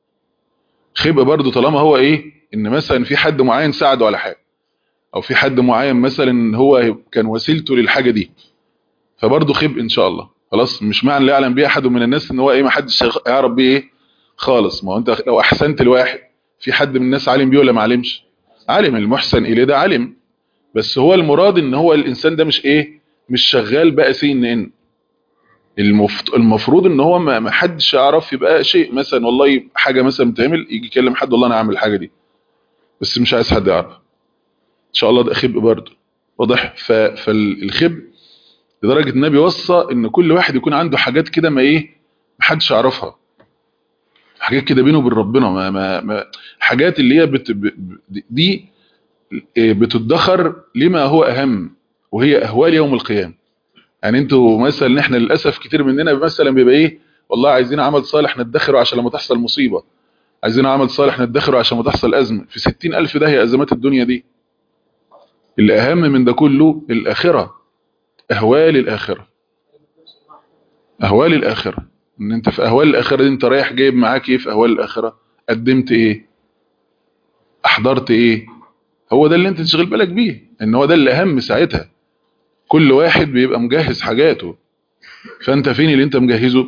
خبء برضو طالما هو ايه ان مثلا في حد معين ساعده على حاجة او في حد معين مثلا هو كان وسيلته للحاجة دي فبرضه خبء ان شاء الله خلاص مش معنى لا يعلم بيه احد من الناس ان هو ايه ما حدش يعرف بيه ايه خالص ما هو انت لو احسنت لواحد في حد من الناس عالم بيه ولا ما علمش عالم المحسن اليه ده عالم بس هو المراد ان هو الانسان ده مش ايه مش شغال بقى سي ان ان المفت- المفروض ان هو ما ما حدش يعرف يبقى شيء مثلا والله حاجه مثلا بتعمل يجي يكلم حد والله انا عامل الحاجه دي بس مش عايز حد يعرف ان شاء الله ده خبء برضه واضح ف- فالخبء لدرجة النبي وصى ان كل واحد يكون عنده حاجات كده ما ايه محدش يعرفها حاجات كده بينه وبين ربنا ما ما ما حاجات اللي هي بت ب- ب- دي إيه بتدخر لما هو اهم وهي اهوال يوم القيامة يعني انتوا مثلا احنا للاسف كتير مننا مثلا بيبقى ايه والله عايزين عمل صالح ندخره عشان لما تحصل مصيبة عايزين عمل صالح ندخره عشان ما تحصل ازمة في ستين الف ده هي ازمات الدنيا دي الاهم من ده كله الاخرة اهوال الاخرة اهوال الاخرة ان انت في اهوال الاخرة دي انت رايح جايب معاك ايه في اهوال الاخرة قدمت ايه احضرت ايه هو ده اللي انت تشغل بالك بيه ان هو ده اللي اهم ساعتها كل واحد بيبقى مجهز حاجاته فانت فين اللي انت مجهزه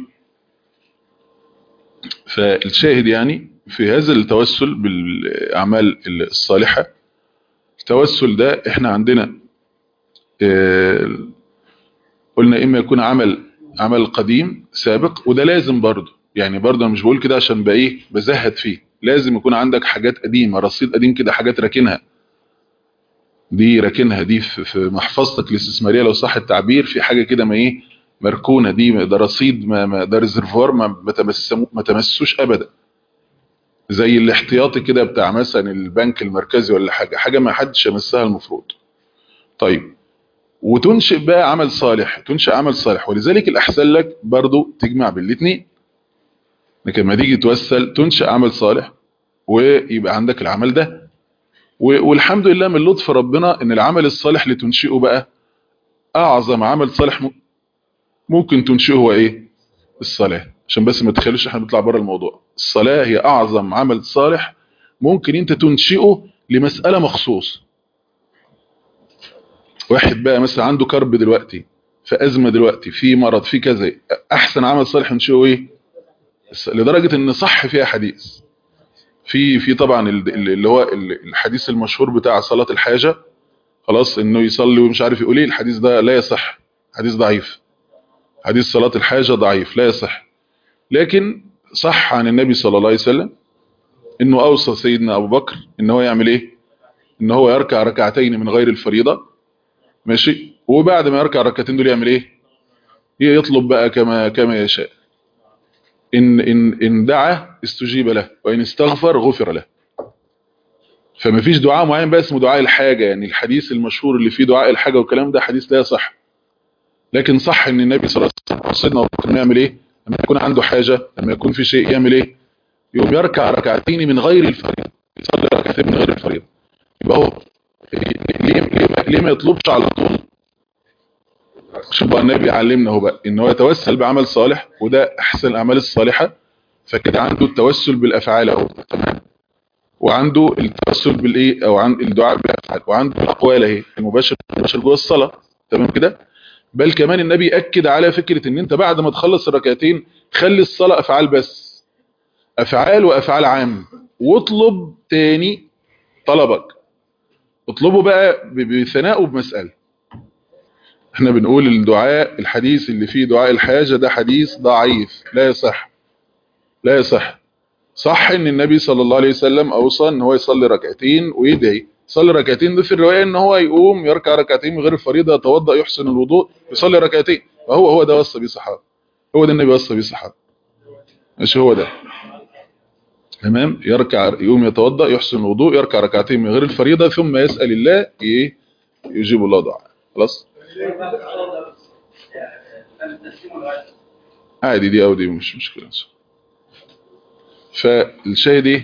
فالشاهد يعني في هذا التوسل بالاعمال الصالحة التوسل ده احنا عندنا اه قلنا اما يكون عمل عمل قديم سابق وده لازم برضه يعني برضه انا مش بقول كده عشان بقى ايه بزهد فيه لازم يكون عندك حاجات قديمه رصيد قديم كده حاجات راكنها دي راكنها دي في في محفظتك الاستثماريه لو صح التعبير في حاجه كده ما ايه مركونه دي ده رصيد ما ما ده ريزرفوار ما ما تمسمو- ما تمسوش ابدا زي الاحتياطي كده بتاع مثلا البنك المركزي ولا حاجه حاجه ما حدش يمسها المفروض طيب وتنشئ بقى عمل صالح تنشئ عمل صالح ولذلك الأحسن لك برضو تجمع بالاثنين لكن لما تيجي توسل تنشئ عمل صالح ويبقى عندك العمل ده و- والحمد لله من لطف ربنا ان العمل الصالح اللي تنشئه بقى اعظم عمل صالح م... ممكن تنشئه هو ايه الصلاة عشان بس ما تخلوش احنا بنطلع بره الموضوع الصلاة هي اعظم عمل صالح ممكن انت تنشئه لمسألة مخصوص واحد بقى مثلا عنده كرب دلوقتي في أزمة دلوقتي في مرض في كذا أحسن عمل صالح نشوه إيه لدرجة إن صح فيها حديث في في طبعا اللي هو الحديث المشهور بتاع صلاة الحاجة خلاص إنه يصلي ومش عارف يقول إيه الحديث ده لا يصح حديث ضعيف حديث صلاة الحاجة ضعيف لا يصح لكن صح عن النبي صلى الله عليه وسلم إنه أوصى سيدنا أبو بكر إن هو يعمل إيه إن هو يركع ركعتين من غير الفريضة ماشي وبعد ما يركع الركعتين دول يعمل ايه يطلب بقى كما كما يشاء ان ان ان دعا استجيب له وان استغفر غفر له فما فيش دعاء معين بقى اسمه دعاء الحاجه يعني الحديث المشهور اللي فيه دعاء الحاجه والكلام ده حديث لا يصح لكن صح ان النبي صلى الله عليه وسلم سيدنا ابو بكر يعمل ايه لما يكون عنده حاجه لما يكون في شيء يعمل ايه يقوم يركع ركعتين من غير الفريضه يصلي ركعتين من غير الفريضه يبقى هو ليه, ليه ما يطلبش على طول شوف بقى النبي علمنا هو بقى ان هو يتوسل بعمل صالح وده احسن الاعمال الصالحه فكده عنده التوسل بالافعال اهو تمام وعنده التوسل بالايه او عن الدعاء بالافعال وعنده الاقوال اهي المباشر المباشر جوه الصلاه تمام كده بل كمان النبي اكد على فكره ان انت بعد ما تخلص الركعتين خلي الصلاه افعال بس افعال وافعال عام واطلب تاني طلبك اطلبه بقى بثناء وبمسألة احنا بنقول الدعاء الحديث اللي فيه دعاء الحاجة ده حديث ضعيف لا يصح لا يصح صح ان النبي صلى الله عليه وسلم اوصى ان هو يصلي ركعتين ويدعي يصلي ركعتين ده في الرواية ان هو يقوم يركع ركعتين من غير الفريضة يتوضأ يحسن الوضوء يصلي ركعتين فهو هو ده وصى بيه الصحابه هو ده النبي وصى بيه الصحابه مش هو ده تمام يركع يقوم يتوضا يحسن الوضوء يركع ركعتين من غير الفريضه ثم يسال الله ايه يجيب الله دعاء خلاص عادي دي او دي مش مشكله فالشاهد ايه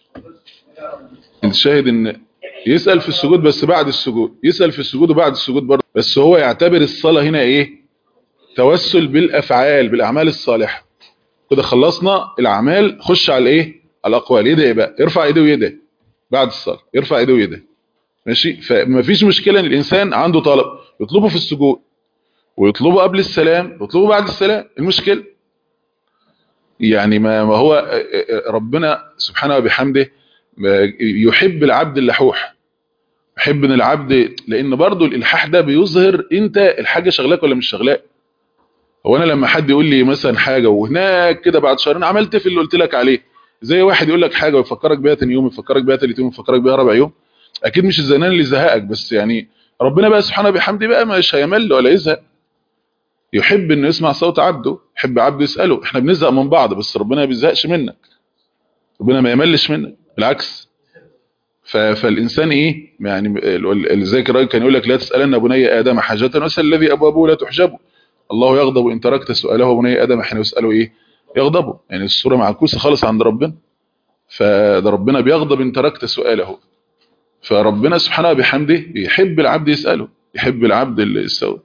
الشاهد ان يسال في السجود بس بعد السجود يسال في السجود وبعد السجود برضه بس هو يعتبر الصلاه هنا ايه توسل بالافعال بالاعمال الصالحه كده خلصنا الاعمال خش على الايه الاقوال يدعي بقى يرفع ايده ويدعي بعد الصلاه يرفع ايده ويدعي ماشي فما فيش مشكله ان الانسان عنده طلب يطلبه في السجود ويطلبه قبل السلام ويطلبه بعد السلام المشكله يعني ما ما هو ربنا سبحانه وبحمده يحب العبد اللحوح يحب ان العبد لان برضه الالحاح ده بيظهر انت الحاجه شغلاك ولا مش شغلاك هو انا لما حد يقول لي مثلا حاجه وهناك كده بعد شهرين عملت في اللي قلت لك عليه زي واحد يقول لك حاجه ويفكرك بيها تاني يوم يفكرك بيها تالت يوم يفكرك بيها رابع يوم اكيد مش الزنان اللي زهقك بس يعني ربنا بقى سبحانه بحمده بقى مش هيمل ولا يزهق يحب انه يسمع صوت عبده يحب عبده يساله احنا بنزهق من بعض بس ربنا ما بيزهقش منك ربنا ما يملش منك بالعكس فالانسان ايه يعني زي الراجل كان يقول لك لا تسالن بني ادم حاجه واسال الذي ابوابه لا تحجبه الله يغضب ان تركت سؤاله بني ادم حين يساله ايه يغضبه يعني الصوره معكوسه خالص عند ربنا فده ربنا بيغضب ان تركت سؤاله فربنا سبحانه بحمده يحب العبد يساله يحب العبد اللي يساله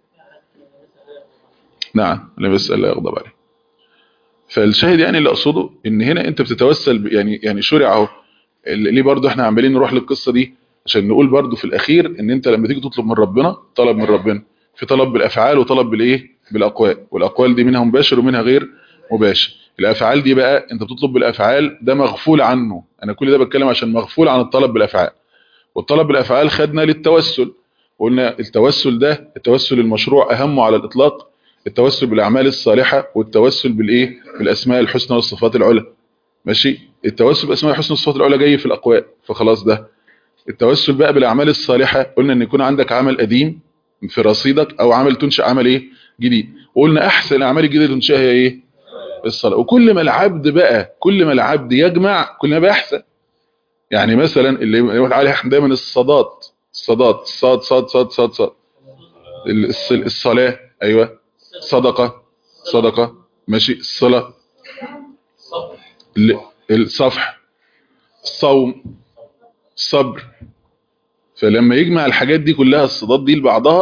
نعم اللي بيسال لا يغضب عليه فالشاهد يعني اللي اقصده ان هنا انت بتتوسل يعني يعني شرع اهو ليه برضه احنا عمالين نروح للقصه دي عشان نقول برضه في الاخير ان انت لما تيجي تطلب من ربنا طلب من ربنا في طلب بالافعال وطلب بالايه بالاقوال والاقوال دي منها مباشر ومنها غير مباشر الافعال دي بقى انت بتطلب بالافعال ده مغفول عنه انا كل ده بتكلم عشان مغفول عن الطلب بالافعال والطلب بالافعال خدنا للتوسل قلنا التوسل ده التوسل المشروع اهمه على الاطلاق التوسل بالاعمال الصالحه والتوسل بالايه بالاسماء الحسنى والصفات العلى ماشي التوسل باسماء الحسنى والصفات العلى جاي في الاقوال فخلاص ده التوسل بقى بالاعمال الصالحه قلنا ان يكون عندك عمل قديم في رصيدك او عمل تنشئ عمل ايه جديد وقلنا احسن الاعمال الجديده تنشئها هي ايه الصلاه وكل ما العبد بقى كل ما العبد يجمع كل ما بقى احسن يعني مثلا اللي يقول عليه احنا دايما الصادات الصادات صاد صاد صاد صاد صاد الصلاه ايوه صدقه صدقه ماشي الصلاه الصفح الصوم الصبر فلما يجمع الحاجات دي كلها الصدات دي لبعضها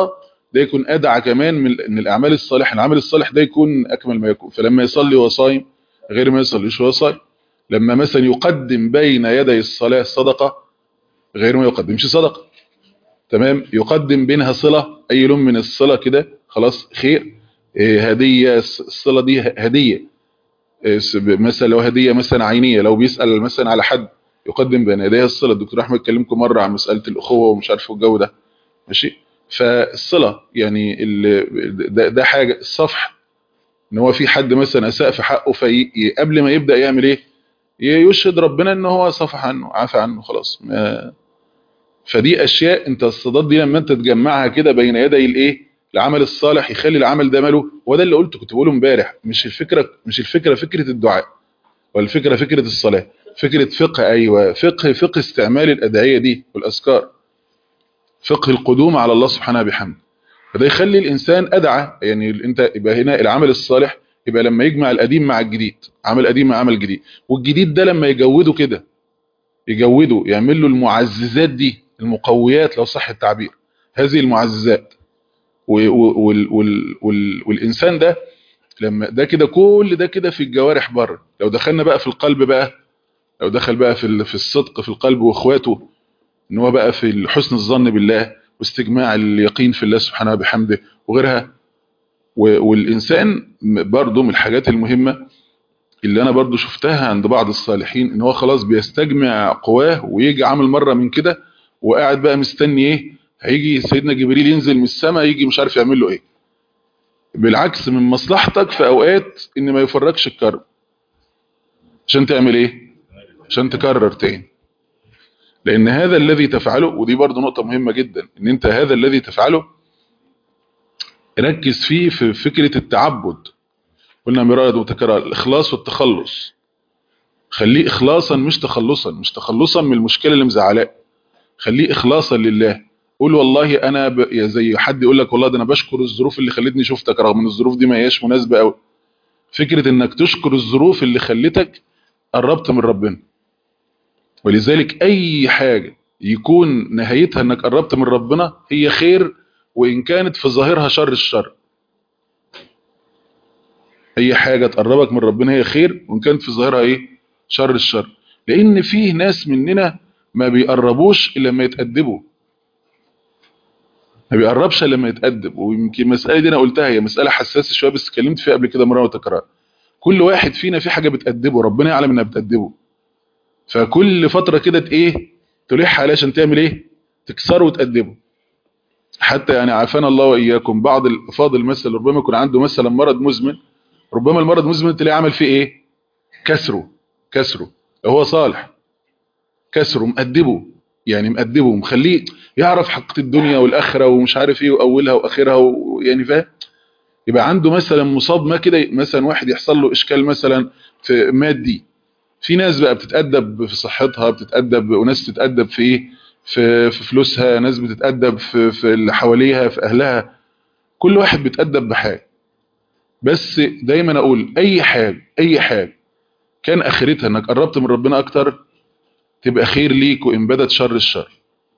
ده يكون ادعى كمان من ان الاعمال الصالحه العمل الصالح ده يكون اكمل ما يكون فلما يصلي وهو صايم غير ما يصليش وهو صايم لما مثلا يقدم بين يدي الصلاه صدقه غير ما يقدمش صدقه تمام يقدم بينها صله اي لون من الصله كده خلاص خير إيه هديه الصله دي هديه إيه مثلا لو هديه مثلا عينيه لو بيسال مثلا على حد يقدم بين يديها الصله الدكتور احمد كلمكم مره عن مساله الاخوه ومش عارف الجو ده ماشي فالصله يعني ده, ده حاجه الصفح ان هو في حد مثلا اساء في حقه في قبل ما يبدا يعمل ايه يشهد ربنا ان هو صفح عنه عفى عنه خلاص ما فدي اشياء انت الصدات دي لما انت تجمعها كده بين يدي الايه العمل الصالح يخلي العمل ده ماله وده اللي قلته كنت بقوله امبارح مش الفكره مش الفكره فكره الدعاء ولا الفكره فكره الصلاه فكره فقه ايوه فقه فقه استعمال الادعيه دي والاذكار فقه القدوم على الله سبحانه بحمده فده يخلي الانسان ادعى يعني انت يبقى هنا العمل الصالح يبقى لما يجمع القديم مع الجديد عمل قديم مع عمل جديد والجديد ده لما يجوده كده يجوده يعمل له المعززات دي المقويات لو صح التعبير هذه المعززات وال وال وال والانسان ده لما ده كده كل ده كده في الجوارح بره لو دخلنا بقى في القلب بقى لو دخل بقى في في الصدق في القلب واخواته ان هو بقى في حسن الظن بالله واستجماع اليقين في الله سبحانه وبحمده وغيرها والإنسان برضو من الحاجات المهمة اللي أنا برضو شفتها عند بعض الصالحين إن هو خلاص بيستجمع قواه ويجي عامل مرة من كده وقاعد بقى مستني إيه هيجي سيدنا جبريل ينزل من السماء يجي مش عارف يعمل له إيه بالعكس من مصلحتك في أوقات إن ما يفرجش الكرب عشان تعمل إيه عشان تكرر تاني لأن هذا الذي تفعله ودي برضو نقطة مهمة جدا إن أنت هذا الذي تفعله ركز فيه في فكرة التعبد قلنا مرارة متكررة الإخلاص والتخلص خليه إخلاصا مش تخلصا مش تخلصا من المشكلة اللي مزعلاه خليه إخلاصا لله قول والله أنا ب... يا زي حد يقول لك والله ده أنا بشكر الظروف اللي خلتني شفتك رغم ان الظروف دي ما هياش مناسبة قوي فكرة إنك تشكر الظروف اللي خلتك قربت من ربنا ولذلك أي حاجة يكون نهايتها إنك قربت من ربنا هي خير وإن كانت في ظاهرها شر الشر أي حاجة تقربك من ربنا هي خير وإن كانت في ظاهرها إيه شر الشر لأن فيه ناس مننا ما بيقربوش إلا لما يتأدبوا ما بيقربش إلا لما يتأدب ويمكن المسألة دي أنا قلتها هي مسألة حساسة شوية بس اتكلمت فيها قبل كده مرة وتكرار كل واحد فينا في حاجة بتأدبه ربنا يعلم إنها بتأدبه فكل فترة كده إيه تلح عليه عشان تعمل إيه تكسره وتأدبه حتى يعني عافانا الله وإياكم بعض الأفاضل مثلا ربما يكون عنده مثلا مرض مزمن ربما المرض مزمن تلاقيه عمل فيه إيه كسره كسره هو صالح كسره مأدبه يعني مأدبه مخليه يعرف حقيقة الدنيا والآخرة ومش عارف إيه وأولها وآخرها ويعني فاهم يبقى عنده مثلا مصاب ما كده مثلا واحد يحصل له إشكال مثلا في مادي في ناس بقى بتتأدب في صحتها بتتأدب وناس بتتأدب في إيه في في فلوسها ناس بتتأدب في في اللي حواليها في أهلها كل واحد بيتأدب بحاجة بس دايما أقول أي حاجة أي حاجة كان آخرتها إنك قربت من ربنا أكتر تبقى خير ليك وإن بدت شر الشر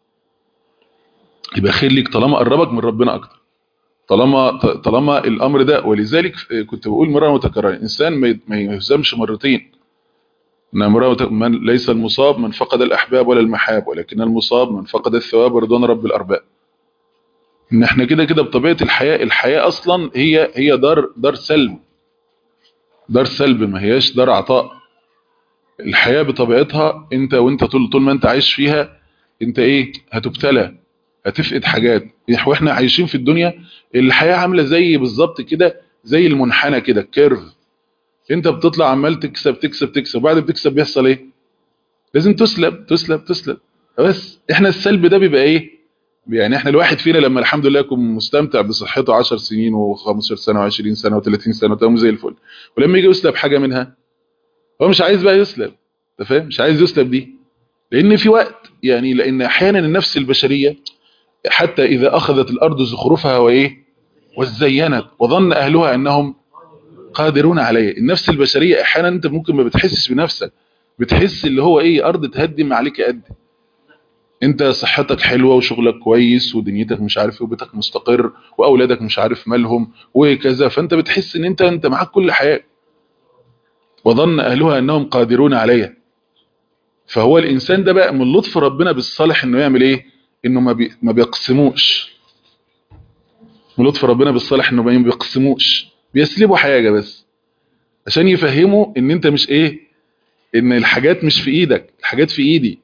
يبقى خير ليك طالما قربك من ربنا أكتر طالما طالما الأمر ده ولذلك كنت بقول مرة متكررة الإنسان ما يهزمش مرتين من ليس المصاب من فقد الأحباب ولا المحاب ولكن المصاب من فقد الثواب ورضوان رب الأرباب ان احنا كده كده بطبيعة الحياة الحياة اصلا هي هي دار دار سلب دار سلب ما هياش دار عطاء الحياة بطبيعتها انت وانت طول طول ما انت عايش فيها انت ايه هتبتلى هتفقد حاجات واحنا عايشين في الدنيا الحياة عاملة زي بالظبط كده زي المنحنى كده الكيرف انت بتطلع عمال تكسب تكسب تكسب وبعد بتكسب بيحصل ايه لازم تسلب تسلب تسلب بس احنا السلب ده بيبقى ايه يعني احنا الواحد فينا لما الحمد لله يكون مستمتع بصحته 10 سنين و15 سنه و20 سنه و30 سنه وتمام زي الفل ولما يجي يسلب حاجه منها هو مش عايز بقى يسلب انت فاهم مش عايز يسلب دي لان في وقت يعني لان احيانا النفس البشريه حتى اذا اخذت الارض زخرفها وايه وزينت وظن اهلها انهم قادرون عليه النفس البشريه احيانا انت ممكن ما بتحسش بنفسك بتحس اللي هو ايه ارض تهدم عليك قد انت صحتك حلوة وشغلك كويس ودنيتك مش عارف ايه وبيتك مستقر واولادك مش عارف مالهم وكذا فانت بتحس ان انت انت معاك كل حياة وظن اهلها انهم قادرون عليها فهو الانسان ده بقى من لطف ربنا بالصالح انه يعمل ايه انه ما, بي ما بيقسموش من لطف ربنا بالصالح انه ما بيقسموش بيسلبوا حاجة بس عشان يفهموا ان انت مش ايه ان الحاجات مش في ايدك الحاجات في ايدي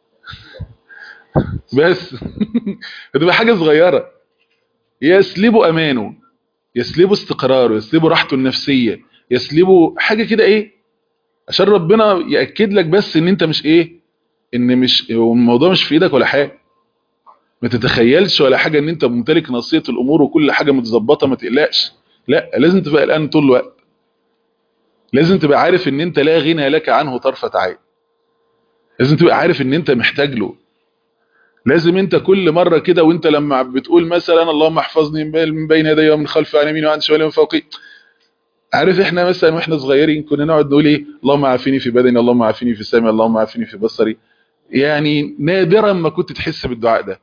بس هتبقى حاجة صغيرة يسلبوا امانه يسلبوا استقراره يسلبوا راحته النفسية يسلبوا حاجة كده ايه عشان ربنا يأكد لك بس ان انت مش ايه ان مش الموضوع مش في ايدك ولا حاجة ما تتخيلش ولا حاجة ان انت ممتلك نصية الامور وكل حاجة متظبطة ما تقلقش لا لازم تبقى قلقان طول الوقت لازم تبقى عارف ان انت لا غنى لك عنه طرفة عين لازم تبقى عارف ان انت محتاج له لازم انت كل مرة كده وانت لما بتقول مثلا اللهم احفظني من بين يدي ومن خلفي عن يميني وعن شمالي ومن فوقي عارف احنا مثلا واحنا صغيرين كنا نقعد نقول ايه اللهم عافيني في بدني اللهم عافيني في سمعي اللهم عافيني في بصري يعني نادرا ما كنت تحس بالدعاء ده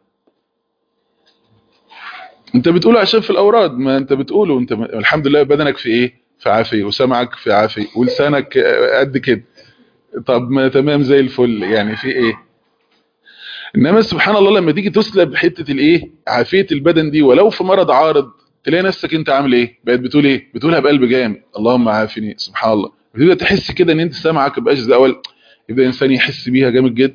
انت بتقوله عشان في الاوراد ما انت بتقوله انت الحمد لله بدنك في ايه في عافيه وسمعك في عافيه ولسانك قد كده طب ما تمام زي الفل يعني في ايه انما سبحان الله لما تيجي تسلب حته الايه عافيه البدن دي ولو في مرض عارض تلاقي نفسك انت عامل ايه بقيت بتقول ايه بتقولها بقلب جامد اللهم عافني سبحان الله بتبدا تحس كده ان انت سمعك بقاش زي اول يبدا الانسان يحس بيها جامد جدا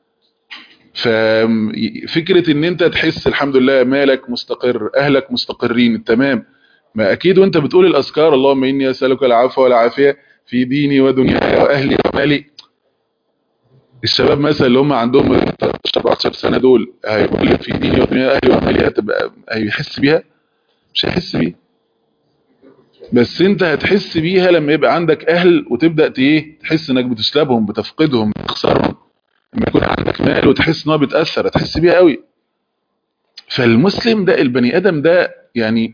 ففكره ان انت تحس الحمد لله مالك مستقر اهلك مستقرين تمام ما اكيد وانت بتقول الاذكار اللهم اني اسالك العفو والعافيه في ديني ودنياي واهلي ومالي الشباب مثلا اللي هم عندهم 14 سنه دول هيقول لك في ديني ودنياي واهلي ومالي هتبقى هيحس بيها مش هيحس بيها بس انت هتحس بيها لما يبقى عندك اهل وتبدا ايه تحس انك بتسلبهم بتفقدهم بتخسرهم لما يكون عندك مال وتحس ان هو بيتاثر هتحس بيها قوي فالمسلم ده البني ادم ده يعني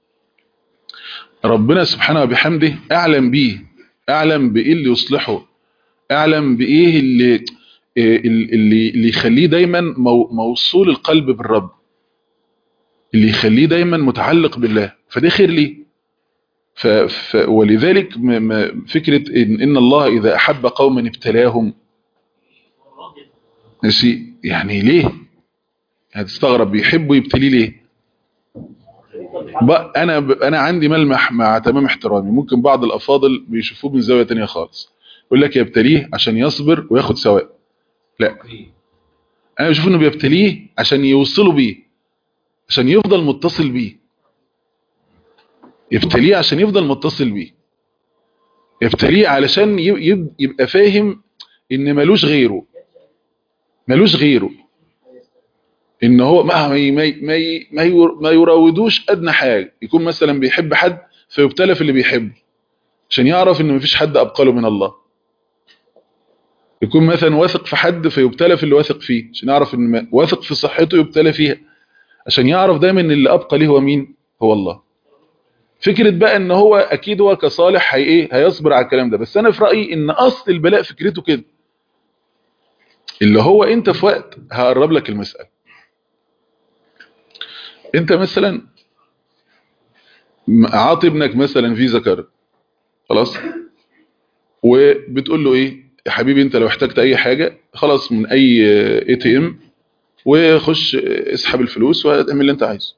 ربنا سبحانه وبحمده اعلم بيه اعلم بايه اللي يصلحه اعلم بايه اللي اللي اللي يخليه دايما موصول القلب بالرب اللي يخليه دايما متعلق بالله فده خير ليه ف ف ولذلك فكرة إن, إن الله إذا أحب قوما ابتلاهم ماشي يعني ليه هتستغرب بيحبوا يبتليه ليه انا انا عندي ملمح مع تمام احترامي ممكن بعض الافاضل بيشوفوه من زاويه تانية خالص يقول لك يبتليه عشان يصبر وياخد ثواب لا انا بشوف انه بيبتليه عشان يوصلوا بيه عشان يفضل متصل بيه يبتليه عشان يفضل متصل بيه يبتليه علشان يبقى فاهم ان ملوش غيره ملوش غيره ان هو ما ما ما ما يراودوش ادنى حاجه يكون مثلا بيحب حد فيبتلى في اللي بيحبه عشان يعرف ان مفيش حد ابقله من الله يكون مثلا واثق في حد فيبتلى في اللي واثق فيه عشان يعرف ان واثق في صحته يبتلى فيها عشان يعرف دايما ان اللي ابقى ليه هو مين هو الله فكرة بقى ان هو اكيد هو كصالح هي ايه هيصبر على الكلام ده بس انا في رأيي ان اصل البلاء فكرته كده اللي هو انت في وقت هقرب لك المسألة انت مثلا عاطي ابنك مثلا فيزا كارد خلاص وبتقول له ايه يا حبيبي انت لو احتجت اي حاجة خلاص من اي اي تي ام وخش اسحب الفلوس واعمل اللي انت عايزه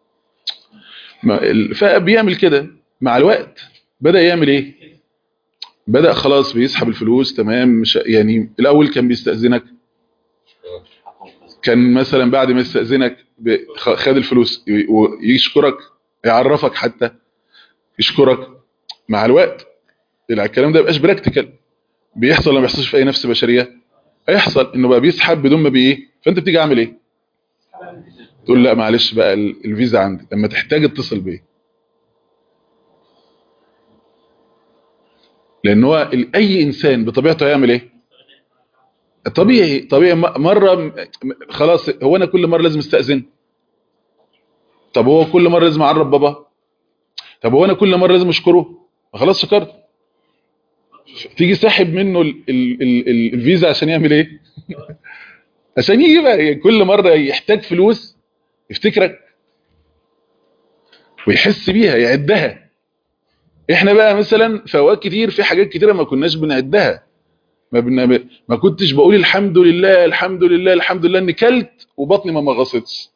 فبيعمل كده مع الوقت بدأ يعمل ايه بدأ خلاص بيسحب الفلوس تمام مش يعني الاول كان بيستأذنك كان مثلا بعد ما يستأذنك خد الفلوس ويشكرك يعرفك حتى يشكرك مع الوقت الكلام ده مبقاش براكتيكال بيحصل ولا ما بيحصلش في اي نفس بشريه هيحصل انه بقى بيسحب بدون ما بايه فانت بتيجي عامل ايه تقول لا معلش بقى الفيزا عندي لما تحتاج اتصل بيه لان هو اي انسان بطبيعته هيعمل ايه طبيعي طبيعي مره خلاص هو انا كل مره لازم استاذن طب هو كل مره لازم اعرف بابا طب هو انا كل مره لازم اشكره خلاص شكرت تيجي ساحب منه ال ال ال ال الفيزا عشان يعمل ايه عشان يجي بقى كل مره يحتاج فلوس يفتكرك ويحس بيها يعدها احنا بقى مثلا في اوقات كتير في حاجات كتيره ما كناش بنعدها ما بن... ما كنتش بقول الحمد لله الحمد لله الحمد لله اني كلت وبطني ما مغصتش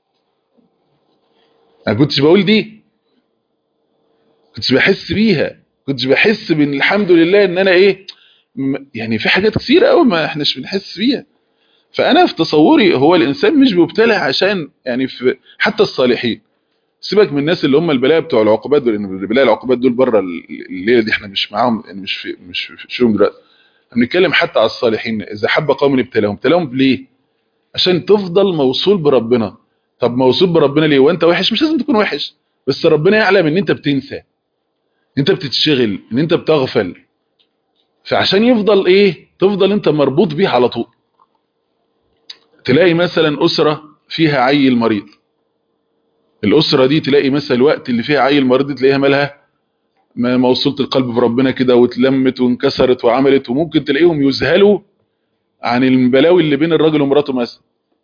ما كنتش بقول دي كنتش بحس بيها كنتش بحس بان الحمد لله ان انا ايه م- يعني في حاجات كتير قوي ما احناش بنحس بيها فانا في تصوري هو الانسان مش مبتلى عشان يعني في حتى الصالحين سيبك من الناس اللي هم البلاء بتوع العقوبات دول لان البلاء العقوبات دول بره الليله دي احنا مش معاهم يعني مش في مش في شؤون دلوقتي بنتكلم حتى على الصالحين اذا حب قوم ابتلاهم ابتلاهم ليه عشان تفضل موصول بربنا طب موصول بربنا ليه وانت وحش مش لازم تكون وحش بس ربنا يعلم ان انت بتنسى ان انت بتتشغل ان انت بتغفل فعشان يفضل ايه تفضل انت مربوط بيه على طول تلاقي مثلا اسره فيها عيل مريض الاسره دي تلاقي مثلا الوقت اللي فيها عيل مريض دي تلاقيها مالها ما موصولة القلب بربنا كده واتلمت وانكسرت وعملت وممكن تلاقيهم يذهلوا عن البلاوي اللي بين الراجل ومراته مثلا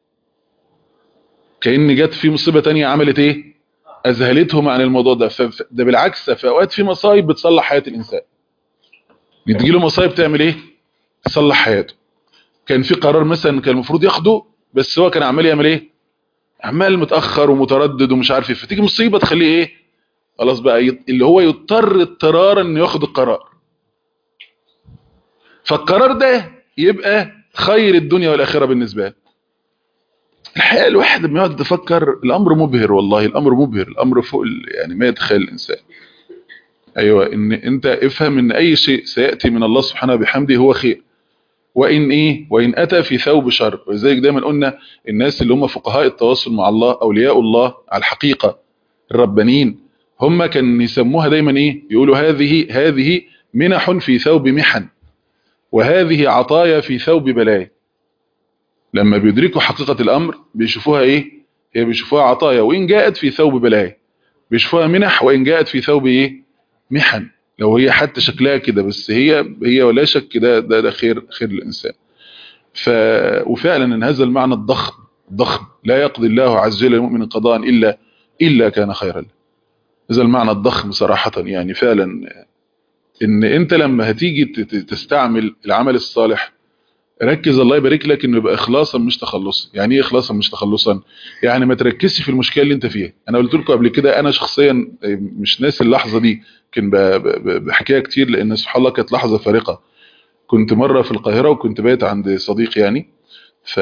كأن جت في مصيبة تانية عملت ايه اذهلتهم عن الموضوع ده ف- ده بالعكس في اوقات في مصايب بتصلح حياة الانسان بتجي له مصايب تعمل ايه تصلح حياته كان في قرار مثلا كان المفروض ياخده بس هو كان عمال يعمل ايه عمال متاخر ومتردد ومش عارف ايه فتيجي مصيبه تخليه ايه خلاص بقى يط- اللي هو يضطر اضطرارا انه ياخد القرار فالقرار ده يبقى خير الدنيا والاخره بالنسبه له الحقيقه الواحد لما يقعد يفكر الامر مبهر والله الامر مبهر الامر فوق ال- يعني ما يتخيل الانسان ايوه ان انت افهم ان اي شيء سياتي من الله سبحانه وبحمده هو خير وان ايه وان اتى في ثوب شر ولذلك دايما قلنا الناس اللي هم فقهاء التواصل مع الله اولياء الله على الحقيقه الربانيين هم كان يسموها دايما ايه يقولوا هذه هذه منح في ثوب محن وهذه عطايا في ثوب بلايا لما بيدركوا حقيقة الأمر بيشوفوها إيه هي بيشوفوها عطايا وإن جاءت في ثوب بلايا بيشوفوها منح وإن جاءت في ثوب إيه محن لو هي حتى شكلها كده بس هي هي ولا شك ده ده, ده خير خير الإنسان ف وفعلا ان هذا المعنى الضخم الضخم لا يقضي الله عز وجل المؤمن قضاء إلا إلا كان خيرا له هذا المعنى الضخم صراحة يعني فعلا ان انت لما هتيجي ت- ت- تستعمل العمل الصالح ركز الله يبارك لك انه يبقى اخلاصا مش تخلصا يعني ايه اخلاصا مش تخلصا يعني ما تركزش في المشكله اللي انت فيها انا قلت لكم قبل كده انا شخصيا مش ناسي اللحظه دي يمكن ب- ب- بحكيها كتير لان سبحان الله كانت لحظه فارقه كنت مره في القاهره وكنت بايت عند صديق يعني ف...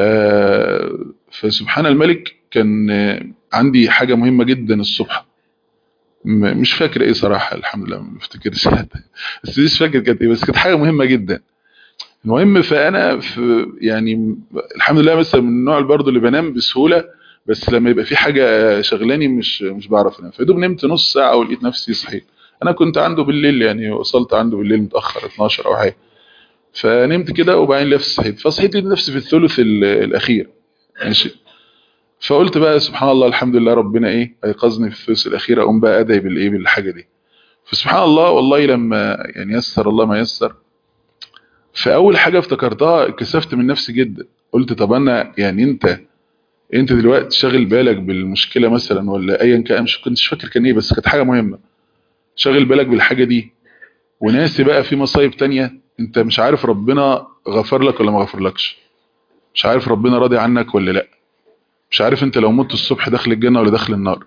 فسبحان الملك كان عندي حاجه مهمه جدا الصبح م- مش فاكر ايه صراحه الحمد لله ما بفتكرش بس مش فاكر كانت ايه بس كانت حاجه مهمه جدا المهم فانا في يعني الحمد لله مثلا من النوع برضه اللي بنام بسهوله بس لما يبقى في حاجه شغلاني مش مش بعرف انام فيدوب نمت نص ساعه ولقيت نفسي صحيت انا كنت عنده بالليل يعني وصلت عنده بالليل متاخر 12 او حاجه فنمت كده وبعدين نفسي صحيت فصحيت لقيت نفسي في الثلث ال- الاخير ماشي فقلت بقى سبحان الله الحمد لله ربنا ايه ايقظني في الثلث الاخير اقوم بقى ادعي بالايه بالحاجه دي فسبحان الله والله لما يعني يسر الله ما يسر فاول حاجه افتكرتها كسفت من نفسي جدا قلت طب انا يعني انت انت دلوقتي شاغل بالك بالمشكله مثلا ولا ايا كان مش كنتش فاكر كان ايه بس كانت حاجه مهمه شاغل بالك بالحاجه دي وناسي بقى في مصايب تانية انت مش عارف ربنا غفر لك ولا ما غفرلكش مش عارف ربنا راضي عنك ولا لا مش عارف انت لو مت الصبح داخل الجنه ولا داخل النار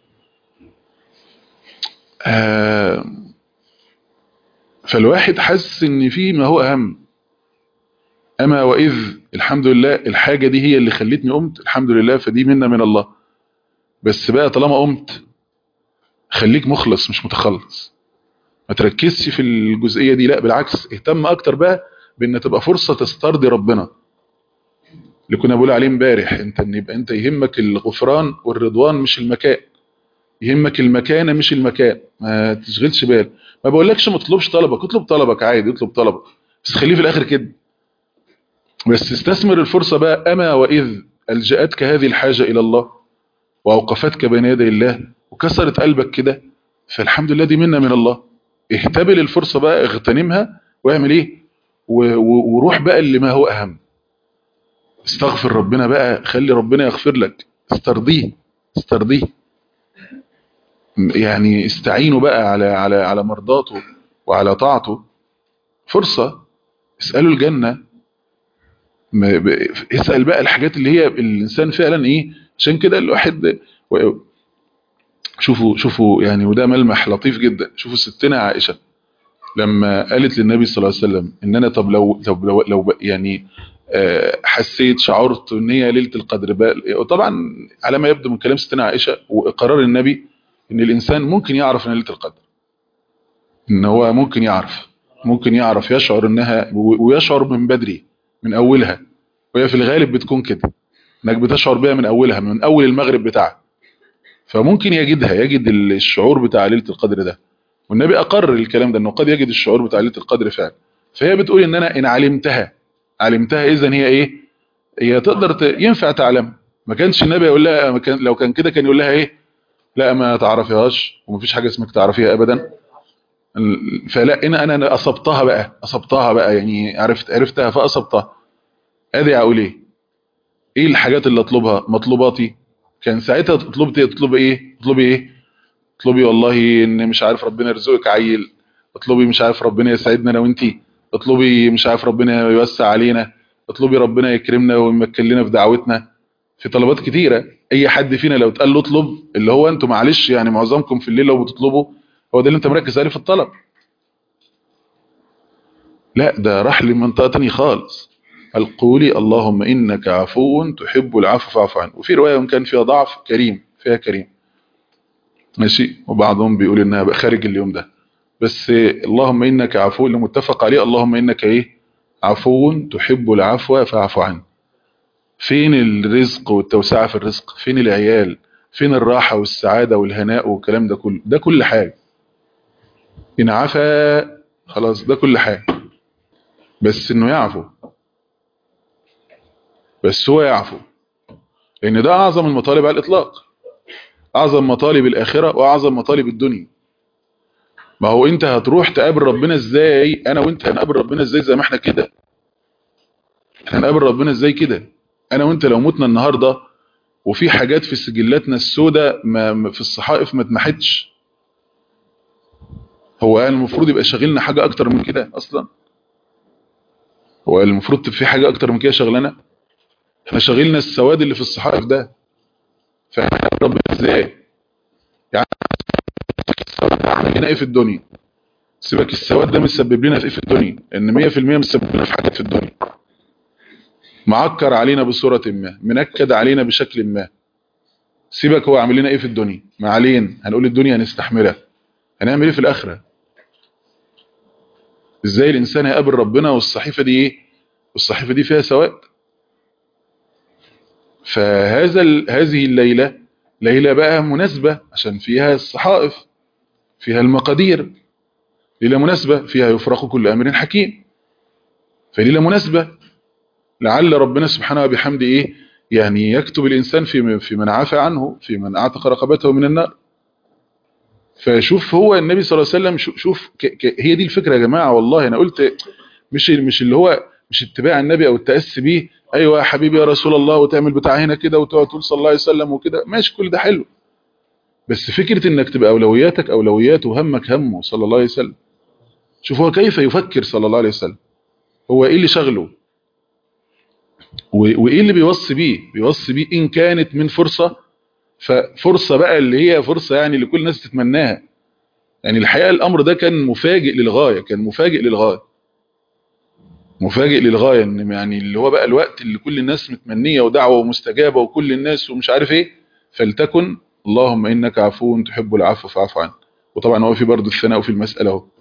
آه فالواحد حس ان في ما هو اهم اما واذ الحمد لله الحاجه دي هي اللي خلتني قمت الحمد لله فدي منا من الله بس بقى طالما قمت خليك مخلص مش متخلص ما تركزش في الجزئيه دي لا بالعكس اهتم اكتر بقى بان تبقى فرصه تسترضي ربنا اللي كنا بقول عليه امبارح انت ان يبقى انت يهمك الغفران والرضوان مش المكان يهمك المكانه مش المكان ما تشغلش بال ما بقولكش ما تطلبش طلبك اطلب طلبك عادي اطلب طلبك بس خليه في الاخر كده بس استثمر الفرصه بقى اما واذ الجاتك هذه الحاجه الى الله واوقفتك بين يدي الله وكسرت قلبك كده فالحمد لله دي منا من الله اهتبل الفرصه بقى اغتنمها واعمل ايه و- و- وروح بقى اللي ما هو اهم استغفر ربنا بقى خلي ربنا يغفر لك استرضيه استرضيه يعني استعينوا بقى على على على مرضاته وعلى طاعته فرصة اسألوا الجنة ما ب- اسأل بقى الحاجات اللي هي الإنسان فعلا إيه عشان كده الواحد و- شوفوا شوفوا يعني وده ملمح لطيف جدا شوفوا ستنا عائشة لما قالت للنبي صلى الله عليه وسلم ان انا طب لو طب لو, لو ب- يعني آه، حسيت شعرت ان هي ليله القدر بقى وطبعا على ما يبدو من كلام ستنا عائشه واقرار النبي ان الانسان ممكن يعرف ان ليله القدر ان هو ممكن يعرف ممكن يعرف يشعر انها و- ويشعر من بدري من اولها وهي في الغالب بتكون كده انك بتشعر بيها من اولها من اول المغرب بتاعها فممكن يجدها يجد الشعور بتاع ليله القدر ده والنبي اقر الكلام ده انه قد يجد الشعور بتاع ليله القدر فعلا فهي بتقول ان انا ان علمتها علمتها اذا هي ايه هي تقدر ت... ينفع تعلم ما كانش النبي يقول لها ما كان لو كان كده كان يقول لها ايه لا ما تعرفيهاش ومفيش حاجه اسمك تعرفيها ابدا ال- فلا انا انا أنا اصبتها بقى اصبتها بقى يعني عرفت عرفتها فاصبتها ادي اقول ايه ايه الحاجات اللي اطلبها مطلوباتي كان ساعتها تطلب تطلب ايه تطلبي ايه اطلبي والله ان مش عارف ربنا يرزقك عيل اطلبي مش عارف ربنا يسعدنا انا وانتي اطلبي مش عارف ربنا يوسع علينا اطلبي ربنا يكرمنا ويمكن لنا في دعوتنا في طلبات كتيرة اي حد فينا لو اتقال له اطلب اللي هو انتوا معلش يعني معظمكم في الليل لو بتطلبوا هو ده اللي انت مركز عليه في الطلب لا ده راح لمنطقة تانية خالص القولي اللهم انك عفو تحب العفو فاعف عنه وفي رواية وان كان فيها ضعف كريم فيها كريم ماشي وبعضهم بيقول انها بقى خارج اليوم ده بس اللهم انك عفو اللي متفق عليه اللهم انك ايه عفو تحب العفو فاعف عنه فين الرزق والتوسعة في الرزق فين العيال فين الراحة والسعادة والهناء والكلام ده كله ده كل حاجة إن عفا خلاص ده كل حاجة بس إنه يعفو بس هو يعفو لأن ده أعظم المطالب على الإطلاق أعظم مطالب الآخرة وأعظم مطالب الدنيا ما هو أنت هتروح تقابل ربنا إزاي أنا وأنت هنقابل ربنا إزاي زي ما إحنا كده هنقابل ربنا إزاي كده أنا وأنت لو متنا النهاردة وفي حاجات في سجلاتنا السوداء ما ما- في الصحائف ما اتمحتش هو المفروض يبقى شاغلنا حاجة أكتر من كده أصلا هو المفروض تبقى في حاجة أكتر من كده شغلنا احنا شاغلنا السواد اللي في الصحائف ده فربنا ازاي يعني عمل لنا ايه في الدنيا سيبك السواد ده مسبب لنا في ايه في الدنيا ان 100% مسبب لنا في حاجات في الدنيا معكر علينا بصورة ما منكد علينا بشكل ما سيبك هو عامل لنا ايه في الدنيا ما علينا هنقول الدنيا هنستحملها هنعمل ايه في الاخره ازاي الانسان هيقابل ربنا والصحيفه دي ايه والصحيفه دي فيها سواد فهذا ال- هذه الليله ليله بقى مناسبه عشان فيها الصحائف فيها المقادير ليله مناسبه فيها يفرق كل امر حكيم فليله مناسبه لعل ربنا سبحانه وبحمده ايه يعني يكتب الانسان في في من عفى عنه في من اعتق رقبته من النار فشوف هو النبي صلى الله عليه وسلم شو- شوف ك ك هي دي الفكره يا جماعه والله انا قلت مش مش اللي هو مش اتباع النبي او التاسي بيه ايوه يا حبيبي يا رسول الله وتعمل بتاع هنا كده وتقعد تقول صلى الله عليه وسلم وكده ماشي كل ده حلو بس فكره انك تبقى اولوياتك اولويات وهمك همه صلى الله عليه وسلم شوف هو كيف يفكر صلى الله عليه وسلم هو ايه اللي شغله و- وايه اللي بيوصي بيه بيوصي بيه ان كانت من فرصه ففرصه بقى اللي هي فرصه يعني اللي كل الناس تتمناها يعني الحقيقه الامر ده كان مفاجئ للغايه كان مفاجئ للغايه مفاجئ للغايه ان يعني اللي هو بقى الوقت اللي كل الناس متمنيه ودعوه ومستجابه وكل الناس ومش عارف ايه فلتكن اللهم انك عفو تحب العفو فاعف عنه وطبعا هو في برضه الثناء في المساله اهو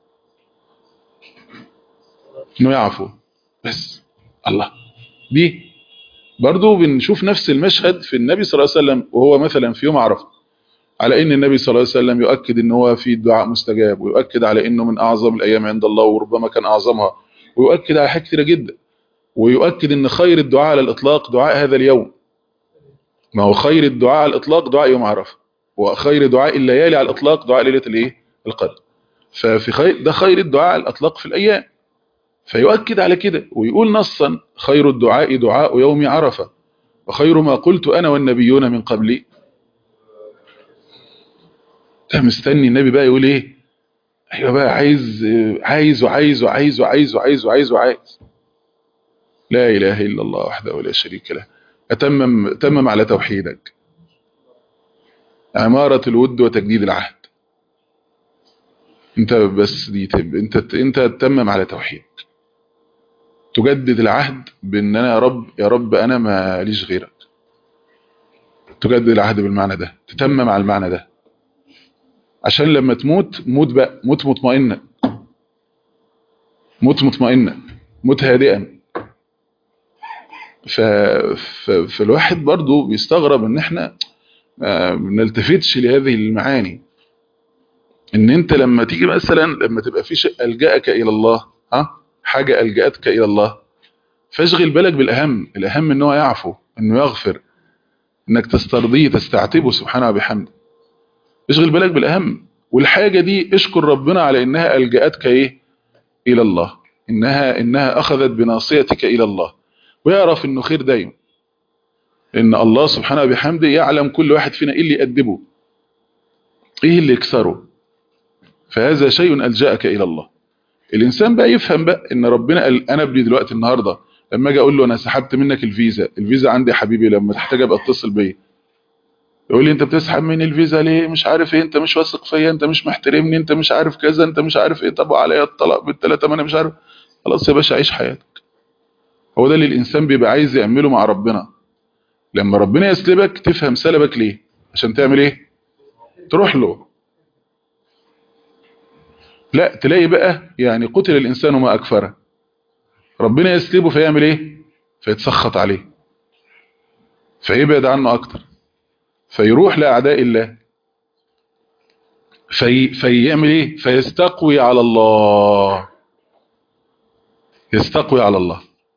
انه يعفو بس الله دي برضه بنشوف نفس المشهد في النبي صلى الله عليه وسلم وهو مثلا في يوم عرفه على ان النبي صلى الله عليه وسلم يؤكد ان هو في دعاء مستجاب ويؤكد على انه من اعظم الايام عند الله وربما كان اعظمها ويؤكد على حاجات كتيره جدا ويؤكد ان خير الدعاء على الاطلاق دعاء هذا اليوم ما هو خير الدعاء على الاطلاق دعاء يوم عرفه وخير دعاء الليالي على الاطلاق دعاء ليله الايه القدر ففي خير ده خير الدعاء على الاطلاق في الايام فيؤكد على كده ويقول نصا خير الدعاء دعاء يوم عرفة وخير ما قلت أنا والنبيون من قبلي ده مستني النبي بقى يقول ايه ايوه بقى عايز عايز وعايز وعايز وعايز وعايز وعايز وعايز لا اله الا الله وحده لا شريك له اتمم اتمم على توحيدك عمارة الود وتجديد العهد انت بس دي تب انت انت تتمم على توحيدك تجدد العهد بان انا يا رب يا رب انا ما ليش غيرك تجدد العهد بالمعنى ده تتمم على المعنى ده عشان لما تموت موت بقى موت مطمئنة موت مطمئنة موت هادئا ف... ف... فالواحد برضو بيستغرب ان احنا ما بنلتفتش لهذه المعاني ان انت لما تيجي مثلا لما تبقى في شيء الجأك الى الله ها حاجة الجأتك الى الله فاشغل بالك بالاهم الاهم ان هو يعفو انه يغفر انك تسترضيه تستعتبه سبحانه وبحمده اشغل بالك بالاهم والحاجة دي اشكر ربنا على انها الجأتك ايه الى الله انها انها اخذت بناصيتك الى الله ويعرف انه خير دايما ان الله سبحانه وبحمده يعلم كل واحد فينا ايه اللي يقدمه ايه اللي يكسره فهذا شيء ألجأك إلى الله الإنسان بقى يفهم بقى إن ربنا قال أنا ابني دلوقتي النهاردة لما أجي أقول له أنا سحبت منك الفيزا الفيزا عندي يا حبيبي لما تحتاج أبقى اتصل بيا يقول لي أنت بتسحب مني الفيزا ليه مش عارف إيه أنت مش واثق فيا أنت مش محترمني أنت مش عارف كذا أنت مش عارف إيه طب وعليا الطلاق بالثلاثة ما أنا مش عارف خلاص يا باشا عيش حياتك هو ده اللي الإنسان بيبقى عايز يعمله مع ربنا لما ربنا يسلبك تفهم سلبك ليه عشان تعمل إيه تروح له لا تلاقي بقى يعني قتل الإنسان ما أكفره ربنا يسلبه فيعمل إيه فيتسخط عليه فيبعد عنه أكتر فيروح لأعداء الله في فيعمل إيه فيستقوي على الله يستقوي على الله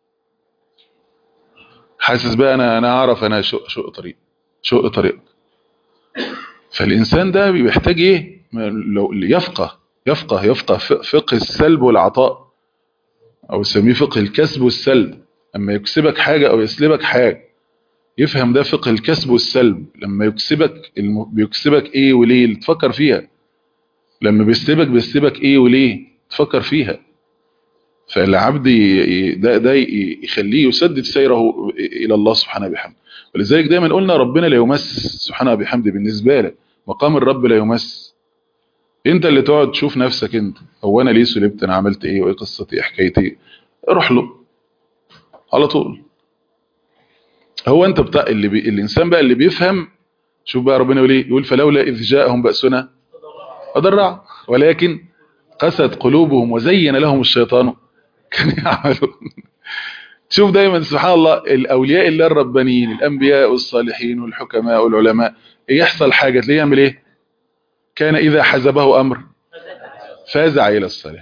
حاسس بقى أنا أنا أعرف أنا شق شق طريق شق طريق فالإنسان ده بيحتاج إيه لو يفقه يفقه يفقه فقه السلب والعطاء او يسميه فقه الكسب والسلب لما يكسبك حاجة او يسلبك حاجة يفهم ده فقه الكسب والسلب لما يكسبك الم... بيكسبك ايه وليه تفكر فيها لما بيسلبك بيسلبك ايه وليه تفكر فيها فالعبد ي... ده, ده يخليه يسدد سيره الى الله سبحانه وبحمده ولذلك دايما قلنا ربنا لا يمس سبحانه وبحمده بالنسبة لك مقام الرب لا يمس انت اللي تقعد تشوف نفسك انت هو انا ليه سلبت انا عملت ايه وايه قصتي ايه حكايتي روح له على طول هو انت بتاع اللي بي... الانسان بقى اللي بيفهم شوف بقى ربنا يقول ايه يقول فلولا اذ جاءهم باسنا اضرع ولكن قست قلوبهم وزين لهم الشيطان كان يعملون شوف دايما سبحان الله الاولياء الله الربانيين الانبياء والصالحين والحكماء والعلماء يحصل حاجه تلاقيه يعمل ايه كان إذا حزبه أمر فازع إلى الصلاة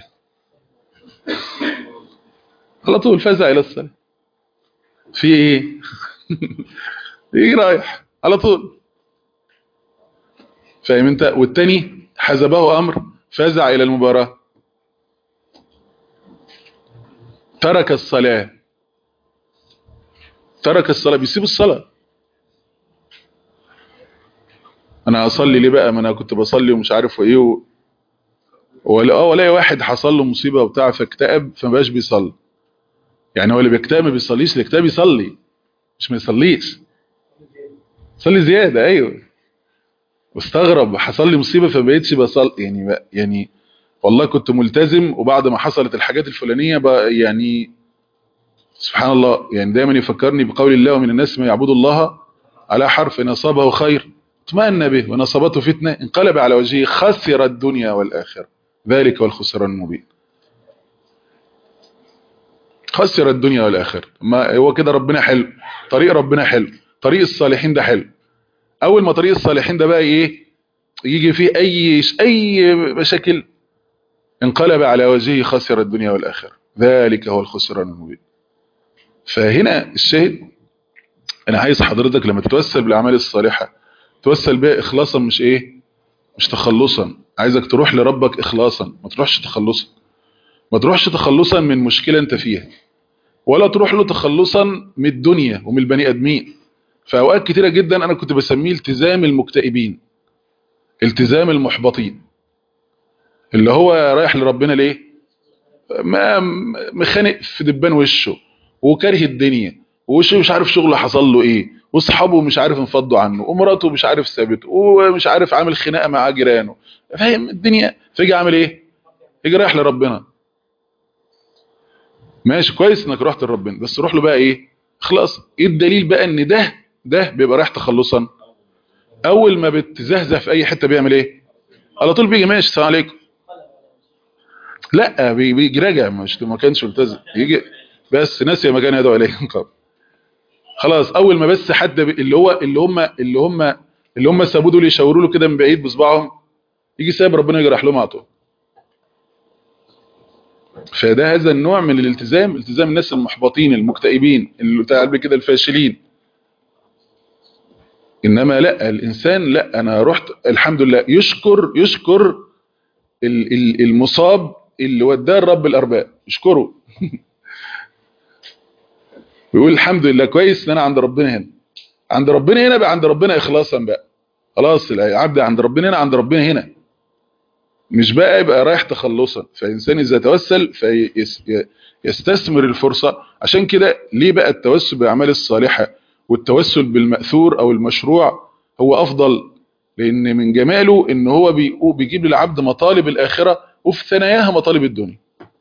على طول فازع إلى الصلاة في إيه إيه رايح على طول فاهم أنت والتاني حزبه أمر فازع إلى المباراة ترك الصلاة ترك الصلاة بيسيب الصلاة انا اصلي ليه بقى ما انا كنت بصلي ومش عارف ايه و... ولا اه ولا واحد حصل له مصيبه وبتاع فاكتئب فما بقاش بيصلي يعني هو اللي بيكتئب ما بيصليش اللي بيكتئب يصلي مش ما يصليش صلي زياده ايوه واستغرب حصل لي مصيبه فبقيتش بصلي يعني بقى يعني والله كنت ملتزم وبعد ما حصلت الحاجات الفلانيه بقى يعني سبحان الله يعني دايما يفكرني بقول الله ومن الناس ما يعبد الله على حرف ان اصابه خير اطمأن به ونصبته فتنة انقلب على وجهه خسر الدنيا والآخرة ذلك والخسران المبين خسر الدنيا والآخرة ما هو كده ربنا حلو طريق ربنا حلو طريق الصالحين ده حلو أول ما طريق الصالحين ده بقى إيه يجي فيه أي أي مشاكل انقلب على وجهه خسر الدنيا والآخرة ذلك هو الخسران المبين فهنا الشاهد أنا عايز حضرتك لما تتوسل بالأعمال الصالحة توسل بيها اخلاصا مش ايه مش تخلصا عايزك تروح لربك اخلاصا ما تروحش تخلصا ما تروحش تخلصا من مشكلة انت فيها ولا تروح له تخلصا من الدنيا ومن البني ادمين في اوقات كتيرة جدا انا كنت بسميه التزام المكتئبين التزام المحبطين اللي هو رايح لربنا ليه ما مخانق في دبان وشه وكاره الدنيا وشه مش عارف شغله حصل له ايه واصحابه مش عارف انفضوا عنه ومراته مش عارف سابته ومش عارف عامل خناقه مع جيرانه فاهم الدنيا فيجي عامل ايه يجي رايح لربنا ماشي كويس انك رحت لربنا بس روح له بقى ايه خلاص ايه الدليل بقى ان ده ده بيبقى رايح تخلصا اول ما بتزهزه في اي حته بيعمل ايه على طول بيجي ماشي السلام عليكم لا بي- بيجي راجع مش ما كانش ملتزم يجي بس ناسي ما كان يدعو اليه من قبل خلاص اول ما بس حد بي- اللي هو اللي هم اللي هم اللي هم سابوه دول يشاوروا له كده من بعيد بصباعهم يجي ساب ربنا يجرح لهم على طول فده هذا النوع من الالتزام التزام الناس المحبطين المكتئبين اللي بتاع قلبي كده الفاشلين انما لا الانسان لا انا رحت الحمد لله يشكر يشكر ال- ال- المصاب اللي وداه الرب الارباب يشكره ويقول الحمد لله كويس ان انا عند ربنا هنا عند ربنا هنا بقى عند ربنا اخلاصا بقى خلاص العبد عند ربنا هنا عند ربنا هنا مش بقى يبقى رايح تخلصا فالإنسان إذا توسل فيستثمر الفرصة عشان كده ليه بقى التوسل بالأعمال الصالحة والتوسل بالمأثور أو المشروع هو أفضل لأن من جماله إن هو بي- بيجيب للعبد مطالب الآخرة وفي ثناياها مطالب الدنيا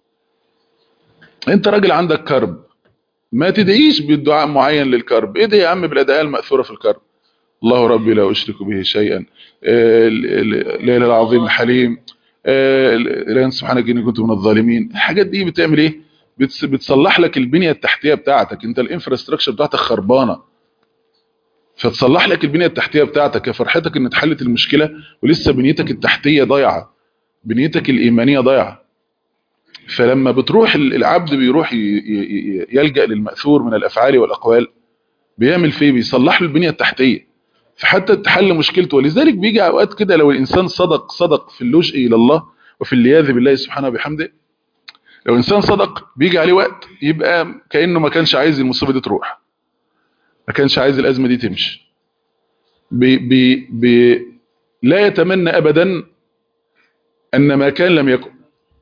أنت راجل عندك كرب ما تدعيش بالدعاء معين للكرب ادعي يا عم بالأدعية المأثورة في الكرب الله ربي لا أشرك به شيئا آه، الليل العظيم الحليم آه، لا سبحانك إني كنت من الظالمين الحاجات دي بتعمل إيه بتس- بتصلح لك البنية التحتية بتاعتك انت الانفراستراكشر بتاعتك خربانة فتصلح لك البنية التحتية بتاعتك يا فرحتك ان اتحلت المشكلة ولسه بنيتك التحتية ضايعة بنيتك الإيمانية ضايعة فلما بتروح ال- العبد بيروح ي- ي- ي- يلجأ للمأثور من الأفعال والأقوال بيعمل فيه بيصلح له البنية التحتية فحتى تحل مشكلته ولذلك بيجي اوقات كده لو الانسان صدق صدق في اللجء الى الله وفي اللياذ بالله سبحانه وبحمده لو انسان صدق بيجي عليه وقت يبقى كانه ما كانش عايز المصيبه دي تروح ما كانش عايز الازمه دي تمشي بي بي بي لا يتمنى ابدا ان ما كان لم يكن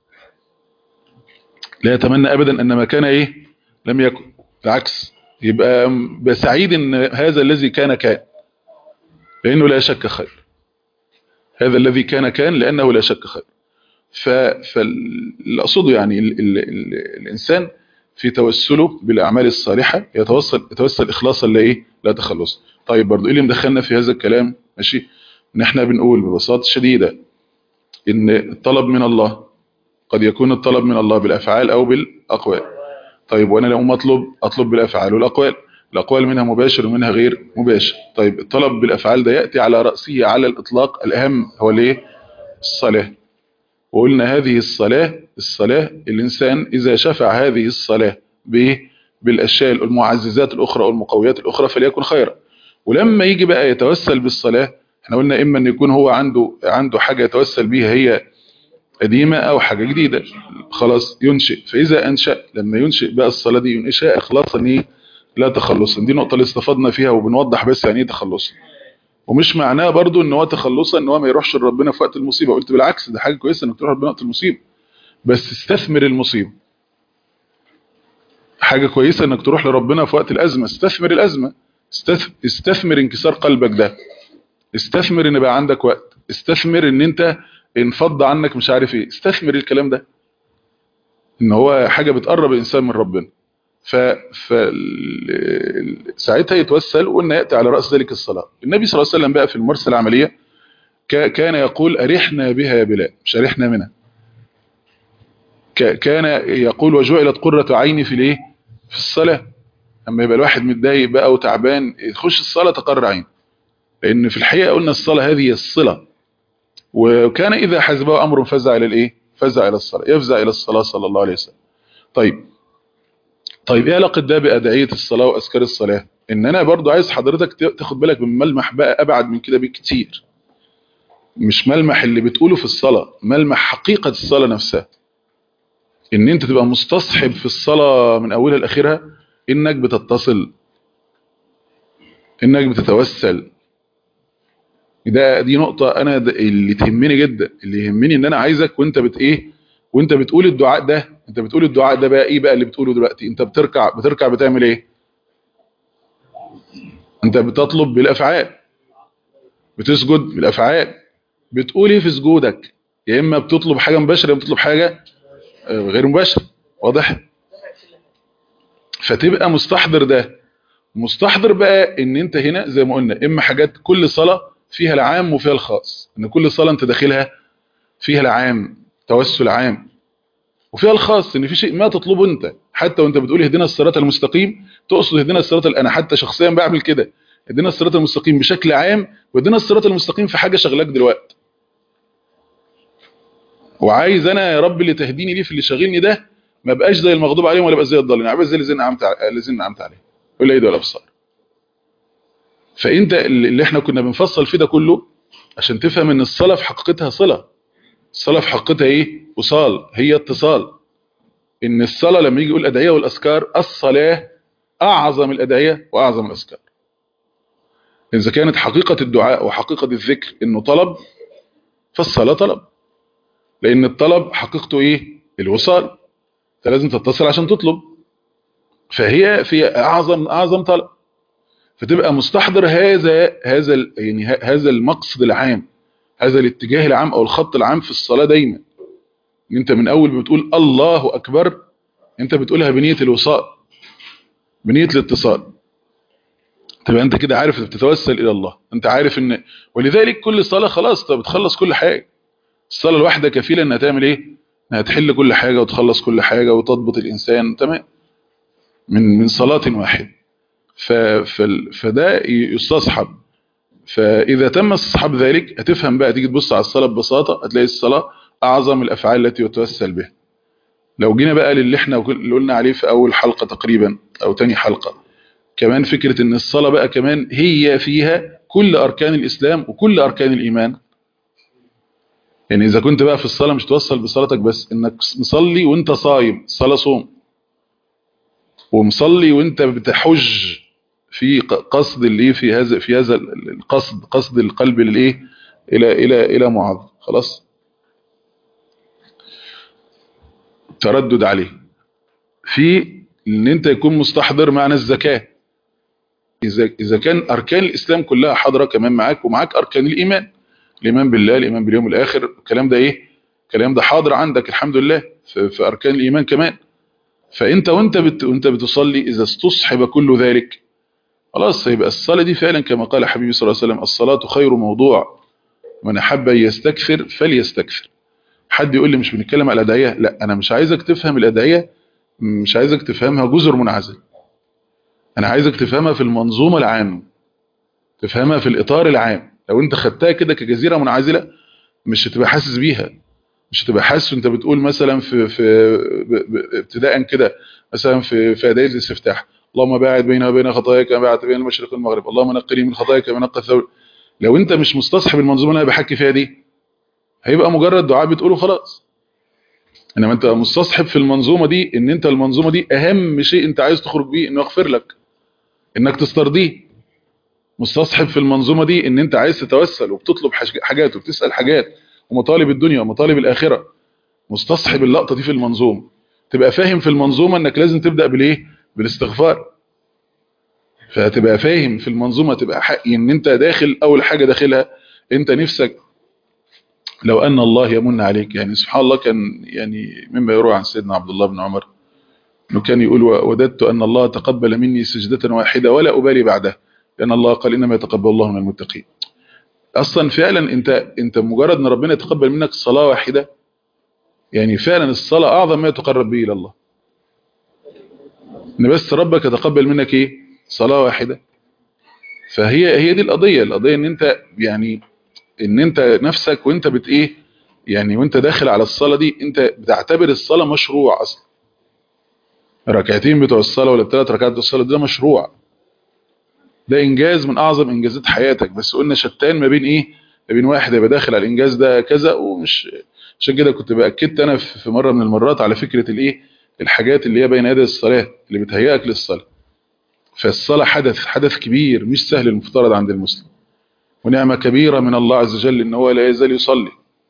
لا يتمنى ابدا ان ما كان ايه لم يكن بالعكس يبقى م- سعيد ان هذا الذي كان كان لانه لا شك خير هذا الذي كان كان لانه لا شك خير ف فاللي اقصده يعني ال ال ال الانسان في توسله بالاعمال الصالحه يتوصل يتوسل اخلاصا لايه لا تخلص طيب برضو ايه اللي مدخلنا في هذا الكلام ماشي ان احنا بنقول ببساطه شديده ان الطلب من الله قد يكون الطلب من الله بالافعال او بالاقوال طيب وانا لو مطلب اطلب بالافعال والاقوال الاقوال منها مباشر ومنها غير مباشر طيب الطلب بالافعال ده ياتي على راسه على الاطلاق الاهم هو الايه الصلاه وقلنا هذه الصلاة الصلاة الإنسان إذا شفع هذه الصلاة بإيه؟ بالأشياء المعززات الأخرى والمقويات الأخرى فليكن خيرا ولما يجي بقى يتوسل بالصلاة احنا قلنا إما أن يكون هو عنده عنده حاجة يتوسل بيها هي قديمة أو حاجة جديدة خلاص ينشئ فإذا أنشأ لما ينشئ بقى الصلاة دي ينشأ إخلاصا إيه لا تخلصا دي نقطة اللي استفدنا فيها وبنوضح بس يعني إيه تخلصا ومش معناه برضو ان هو تخلصا ان هو ما يروحش لربنا في وقت المصيبه قلت بالعكس ده حاجه كويسه انك تروح لربنا وقت المصيبه بس استثمر المصيبه حاجه كويسه انك تروح لربنا في وقت الازمه استثمر الازمه استث- استثمر انكسار قلبك ده استثمر ان بقى عندك وقت استثمر ان انت انفض عنك مش عارف ايه استثمر الكلام ده ان هو حاجه بتقرب الانسان من ربنا ف ف ال- ساعتها يتوسل وان ياتي على راس ذلك الصلاه النبي صلى الله عليه وسلم بقى في المرسل العمليه كا- كان يقول ارحنا بها يا بلال مش ارحنا منها كا- كان يقول وجعلت قرة عيني في الايه في الصلاه اما يبقى الواحد متضايق بقى وتعبان يخش الصلاه تقرر عين لان في الحقيقه قلنا الصلاه هذه الصله وكان اذا حزبه امر فزع الى الايه فزع الى الصلاه يفزع الى الصلاه صلى الله عليه وسلم طيب طيب ايه علاقه ده بادعيه الصلاه واذكار الصلاه ان انا برضو عايز حضرتك ت- تاخد بالك من ملمح بقى ابعد من كده بكتير مش ملمح اللي بتقوله في الصلاه ملمح حقيقه الصلاه نفسها ان انت تبقى مستصحب في الصلاة من اولها لاخرها انك بتتصل انك بتتوسل ده دي نقطة انا د- اللي تهمني جدا اللي يهمني ان انا عايزك وانت بت ايه وانت بتقول الدعاء ده انت بتقول الدعاء ده بقى ايه بقى اللي بتقوله دلوقتي انت بتركع بتركع بتعمل ايه انت بتطلب بالافعال بتسجد بالافعال بتقول ايه في سجودك يا اما بتطلب حاجة مباشرة يا إما بتطلب حاجة آه، غير مباشرة واضح فتبقى مستحضر ده مستحضر بقى ان انت هنا زي ما قلنا اما حاجات كل صلاة فيها العام وفيها الخاص ان كل صلاة انت داخلها فيها العام توسل عام وفيها الخاص ان في شيء ما تطلبه انت حتى وانت بتقول اهدنا الصراط المستقيم تقصد اهدنا الصراط ال- انا حتى شخصيا بعمل كده اهدنا الصراط المستقيم بشكل عام واهدنا الصراط المستقيم في حاجة شغلاك دلوقتي وعايز انا يا رب اللي تهديني ليه في اللي شاغلني ده ما بقاش زي المغضوب عليهم ولا بقى زي الضالين ابقى زي الذين انعمت ع- الذين انعمت عليهم ولا ايد ولا ابصار فانت اللي اللي احنا كنا بنفصل فيه ده كله عشان تفهم ان الصلاه في حقيقتها صله الصلاه في حقيقتها ايه وصال هي اتصال ان الصلاه لما يجي يقول ادعيه والاذكار الصلاه اعظم الادعيه واعظم الاذكار اذا كانت حقيقه الدعاء وحقيقه الذكر انه طلب فالصلاه طلب لان الطلب حقيقته ايه الوصال انت لازم تتصل عشان تطلب فهي في اعظم اعظم طلب فتبقى مستحضر هذا هذا ال- يعني ه- هذا المقصد العام هذا الاتجاه العام او الخط العام في الصلاه دايما ان انت من اول ما بتقول الله اكبر انت بتقولها بنيه الوصال بنيه الاتصال تبقى انت كده عارف انت بتتوسل الى الله انت عارف ان ولذلك كل صلاه خلاص انت بتخلص كل حاجه الصلاه الواحده كفيله انها تعمل ايه انها تحل كل حاجه وتخلص كل حاجه وتضبط الانسان تمام من من صلاه واحده ف فال- فده يستصحب فإذا تم استصحاب ذلك هتفهم بقى تيجي تبص على الصلاة ببساطة هتلاقي الصلاة أعظم الأفعال التي يتوسل بها لو جينا بقى للي احنا وكل- اللي قلنا عليه في أول حلقة تقريبا أو تاني حلقة كمان فكرة ان الصلاة بقى كمان هي فيها كل أركان الإسلام وكل أركان الإيمان يعني إذا كنت بقى في الصلاة مش توصل بصلاتك بس إنك مصلي وإنت صايم صلاة صوم ومصلي وإنت بتحج في ق- قصد اللي في هذا في هذا ال- القصد قصد القلب للايه الى الى الى معاذ خلاص تردد عليه في ان انت يكون مستحضر معنى الزكاه اذا اذا كان اركان الاسلام كلها حاضره كمان معاك ومعاك اركان الايمان الايمان بالله الايمان باليوم الاخر الكلام ده ايه الكلام ده حاضر عندك الحمد لله في, في اركان الايمان كمان فانت وانت بت وانت بتصلي اذا استصحب كل ذلك خلاص يبقى الصلاة دي فعلا كما قال حبيبي صلى الله عليه وسلم الصلاة خير موضوع من أحب أن يستكثر فليستكثر حد يقول لي مش بنتكلم على الأدعية لا أنا مش عايزك تفهم الأدعية مش عايزك تفهمها جزر منعزل أنا عايزك تفهمها في المنظومة العامة تفهمها في الإطار العام لو أنت خدتها كده كجزيرة منعزلة مش هتبقى حاسس بيها مش هتبقى حاسس وانت بتقول مثلا في في ب- ب- ابتداء كده مثلا في في ادعيه الاستفتاح اللهم باعد بيني وبين خطاياك كما باعدت بين المشرق والمغرب اللهم نقني من خطاياك كما نقى الثور لو انت مش مستصحب المنظومه اللي انا بحكي فيها دي هيبقى مجرد دعاء بتقوله خلاص انما انت مستصحب في المنظومه دي ان انت المنظومه دي اهم شيء انت عايز تخرج بيه انه يغفر لك انك تسترضيه مستصحب في المنظومه دي ان انت عايز تتوسل وبتطلب حاج- حاجات وبتسال حاجات ومطالب الدنيا ومطالب الاخره مستصحب اللقطه دي في المنظومه تبقى فاهم في المنظومه انك لازم تبدا بالايه بالاستغفار فهتبقى فاهم في المنظومه تبقى حق ان انت داخل اول حاجه داخلها انت نفسك لو ان الله يمن عليك يعني سبحان الله كان يعني مما يروى عن سيدنا عبد الله بن عمر انه كان يقول وددت ان الله تقبل مني سجده واحده ولا ابالي بعدها لان الله قال انما يتقبل الله من المتقين اصلا فعلا انت انت مجرد ان ربنا يتقبل منك صلاه واحده يعني فعلا الصلاه اعظم ما يتقرب به الى الله ان بس ربك يتقبل منك ايه صلاه واحده فهي هي دي القضيه القضيه ان انت يعني ان انت نفسك وانت بت ايه يعني وانت داخل على الصلاه دي انت بتعتبر الصلاه مشروع اصلا ركعتين بتوع الصلاه ولا الثلاث ركعات بتوع الصلاه ده مشروع ده انجاز من اعظم انجازات حياتك بس قلنا شتان ما بين ايه ما بين واحد يبقى داخل على الانجاز ده كذا ومش عشان كده كنت باكدت انا في في مره من المرات على فكره الايه الحاجات اللي هي بين يدي الصلاه اللي بتهيئك للصلاه فالصلاه حدث حدث كبير مش سهل المفترض عند المسلم ونعمه كبيره من الله عز وجل ان هو لا يزال يصلي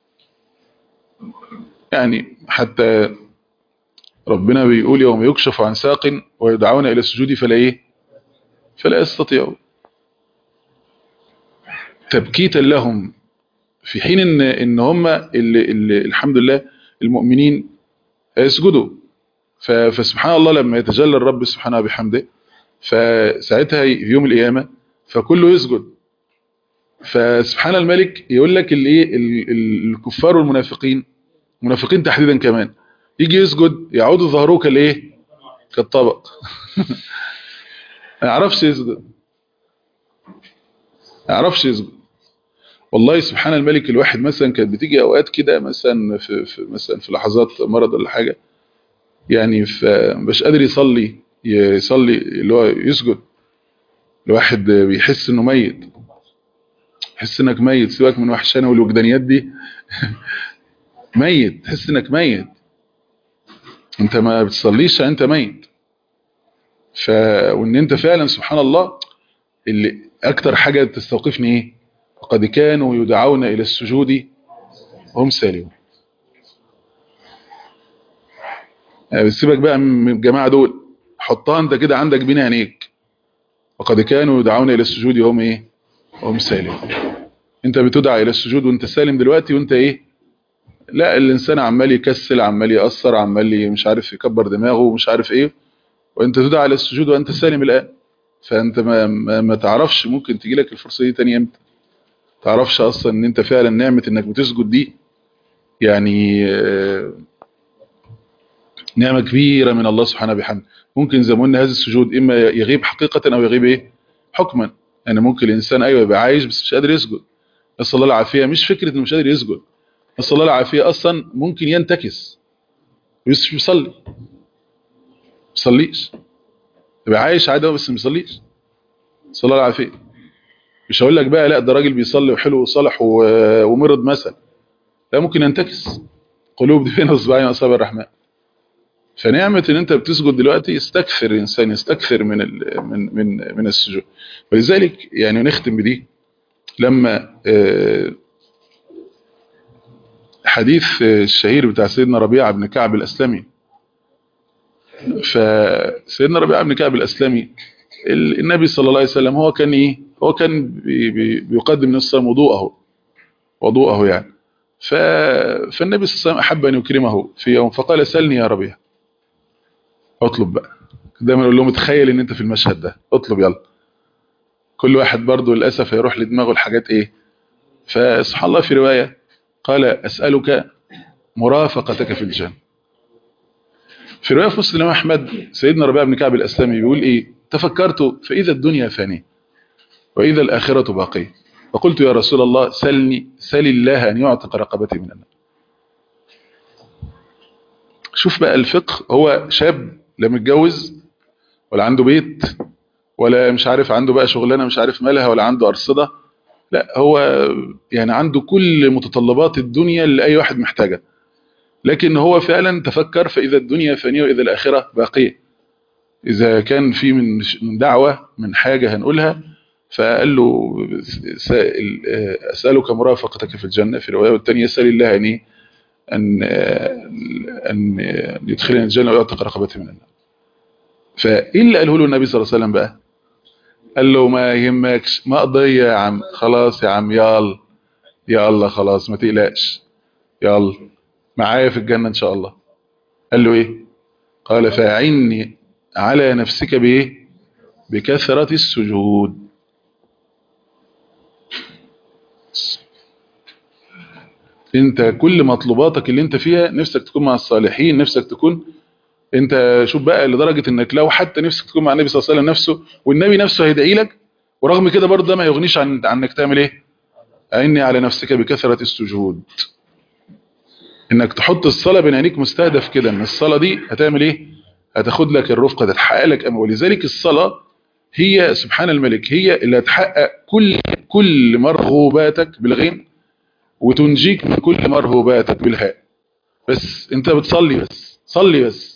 يعني حتى ربنا بيقول يوم يكشف عن ساق ويدعون الى السجود فلا ايه فلا يستطيعون تبكيتا لهم في حين ان ان هم اللي اللي الحمد لله المؤمنين يسجدوا ف- فسبحان الله لما يتجلى الرب سبحانه بحمده فساعتها في يوم القيامه فكله يسجد فسبحان الملك يقول لك الايه ال- ال- الكفار والمنافقين المنافقين تحديدا كمان يجي يسجد يعود ظهره كالايه كالطبق ما يعرفش يسجد ما يعرفش يسجد والله سبحان الملك الواحد مثلا كانت بتيجي اوقات كده مثلا في, في مثلا في لحظات مرض ولا حاجه يعني مش قادر يصلي يصلي اللي هو يسجد الواحد بيحس انه ميت تحس انك ميت سيبك من وحشانه والوجدانيات دي ميت تحس انك ميت انت ما بتصليش انت ميت ف وان انت فعلا سبحان الله اللي اكتر حاجه تستوقفني ايه وقد كانوا يدعون الى السجود هم سالمون يعني سيبك بقى من الجماعه دول حطها انت كده عندك بين عينيك وقد كانوا يدعون الى السجود وهم ايه وهم سالمون انت بتدعى الى السجود وانت سالم دلوقتي وانت ايه لا الانسان عمال يكسل عمال يأثر عمال مش عارف يكبر دماغه مش عارف ايه وانت تدعى على السجود وانت سالم الان فانت ما, ما, ما تعرفش ممكن تجي لك الفرصه دي تاني امتى تعرفش اصلا ان انت فعلا نعمه انك بتسجد دي يعني نعمه كبيره من الله سبحانه بحمده ممكن زي ما قلنا هذا السجود اما يغيب حقيقه او يغيب ايه حكما يعني ممكن الانسان ايوه يبقى عايش بس مش قادر يسجد نسال الله العافيه مش فكره انه مش قادر يسجد نسال الله العافيه اصلا ممكن ينتكس بس مش بيصلي بيصليش يبقى عايش عادي بس ما بيصليش نسال الله العافيه مش هقول لك بقى لا ده راجل بيصلي وحلو وصالح ومرض مثلا لا ممكن ينتكس قلوب دي بين اصبعين اصابع الرحمن فنعمه ان انت بتسجد دلوقتي يستكثر الانسان يستكثر من من من من السجود ولذلك يعني نختم بدي لما حديث الشهير بتاع سيدنا ربيعه بن كعب الاسلمي فسيدنا ربيعه بن كعب الاسلمي النبي صلى الله عليه وسلم هو كان ايه هو كان بي بي بيقدم نص وضوءه وضوءه يعني ف... فالنبي صلى الله عليه وسلم احب ان يكرمه في يوم فقال سلني يا ربيع اطلب بقى دايما اقول لهم تخيل ان انت في المشهد ده اطلب يلا كل واحد برضه للاسف هيروح لدماغه الحاجات ايه فسبحان الله في روايه قال اسالك مرافقتك في الجنه في روايه في مسلم احمد سيدنا ربيع بن كعب الاسلمي بيقول ايه تفكرت فاذا الدنيا فانيه واذا الاخره باقيه فقلت يا رسول الله سلني سل الله ان يعتق رقبتي من النار شوف بقى الفقه هو شاب لا متجوز ولا عنده بيت ولا مش عارف عنده بقى شغلانه مش عارف مالها ولا عنده ارصده لا هو يعني عنده كل متطلبات الدنيا اللي اي واحد محتاجها لكن هو فعلا تفكر فاذا الدنيا فانيه واذا الاخره باقيه اذا كان في من دعوه من حاجه هنقولها فقال له سائل اسالك مرافقتك في الجنه في الروايه والثانيه سال الله يعني ان ان يدخلني الجنه ويعتق رقبتي من النار فايه اللي قاله له النبي صلى الله عليه وسلم بقى قال له ما يهمكش ما قضيه يا عم خلاص يا عم يلا يلا خلاص ما تقلقش يلا معايا في الجنه ان شاء الله قال له ايه قال فاعني على نفسك بايه بكثره السجود انت كل مطلوباتك اللي انت فيها نفسك تكون مع الصالحين نفسك تكون انت شوف بقى لدرجة انك لو حتى نفسك تكون مع النبي صلى الله عليه وسلم نفسه والنبي نفسه هيدعي لك ورغم كده برضه ده ما يغنيش عن عنك تعمل ايه عيني على نفسك بكثرة السجود انك تحط الصلاة بين عينيك مستهدف كده ان الصلاة دي هتعمل ايه هتاخد لك الرفقة تتحقق لك أمر ولذلك الصلاة هي سبحان الملك هي اللي هتحقق كل كل مرغوباتك بالغين وتنجيك من كل مرهوباتك بالهاء بس انت بتصلي بس صلي بس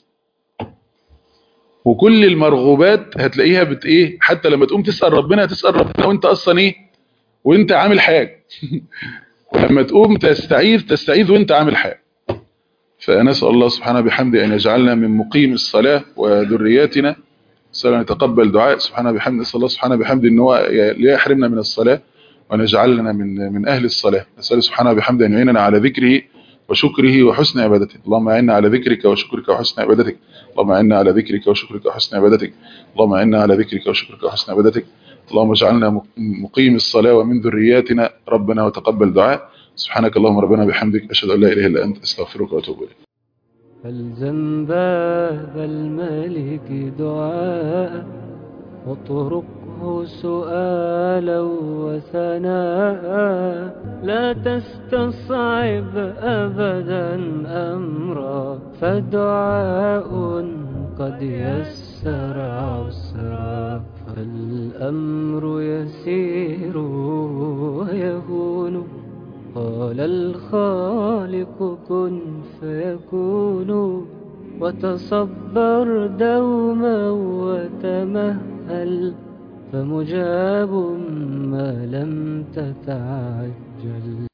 وكل المرغوبات هتلاقيها بت ايه حتى لما تقوم تسأل ربنا تسأل ربنا وانت اصلا ايه وانت عامل حاجة ولما تقوم تستعيذ تستعيذ وانت عامل حاجة فنسأل الله سبحانه بحمده أن يجعلنا من مقيم الصلاة وذرياتنا سأل يتقبل دعاء سبحانه بحمده نسأل الله سبحانه بحمده أن هو لا يحرمنا من الصلاة وأن يجعلنا من من أهل الصلاة نسأل سبحانه بحمده أن يعيننا على ذكره وشكره وحسن عبادته اللهم أعنا على ذكرك وشكرك وحسن عبادتك اللهم أعنا على ذكرك وشكرك وحسن عبادتك اللهم أعنا على ذكرك وشكرك وحسن عبادتك اللهم اجعلنا مقيم الصلاة ومن ذرياتنا ربنا وتقبل دعاء سبحانك اللهم ربنا بحمدك أشهد أن لا إله إلا أنت أستغفرك وأتوب إليك فالزم باب الملك دعاء واطرقه سؤالا وثناء لا تستصعب أبدا أمرا فدعاء قد يسر عسرا فالأمر يسير ويهون قال الخالق كن فيكون وتصبر دوما وتمهل فمجاب ما لم تتعجل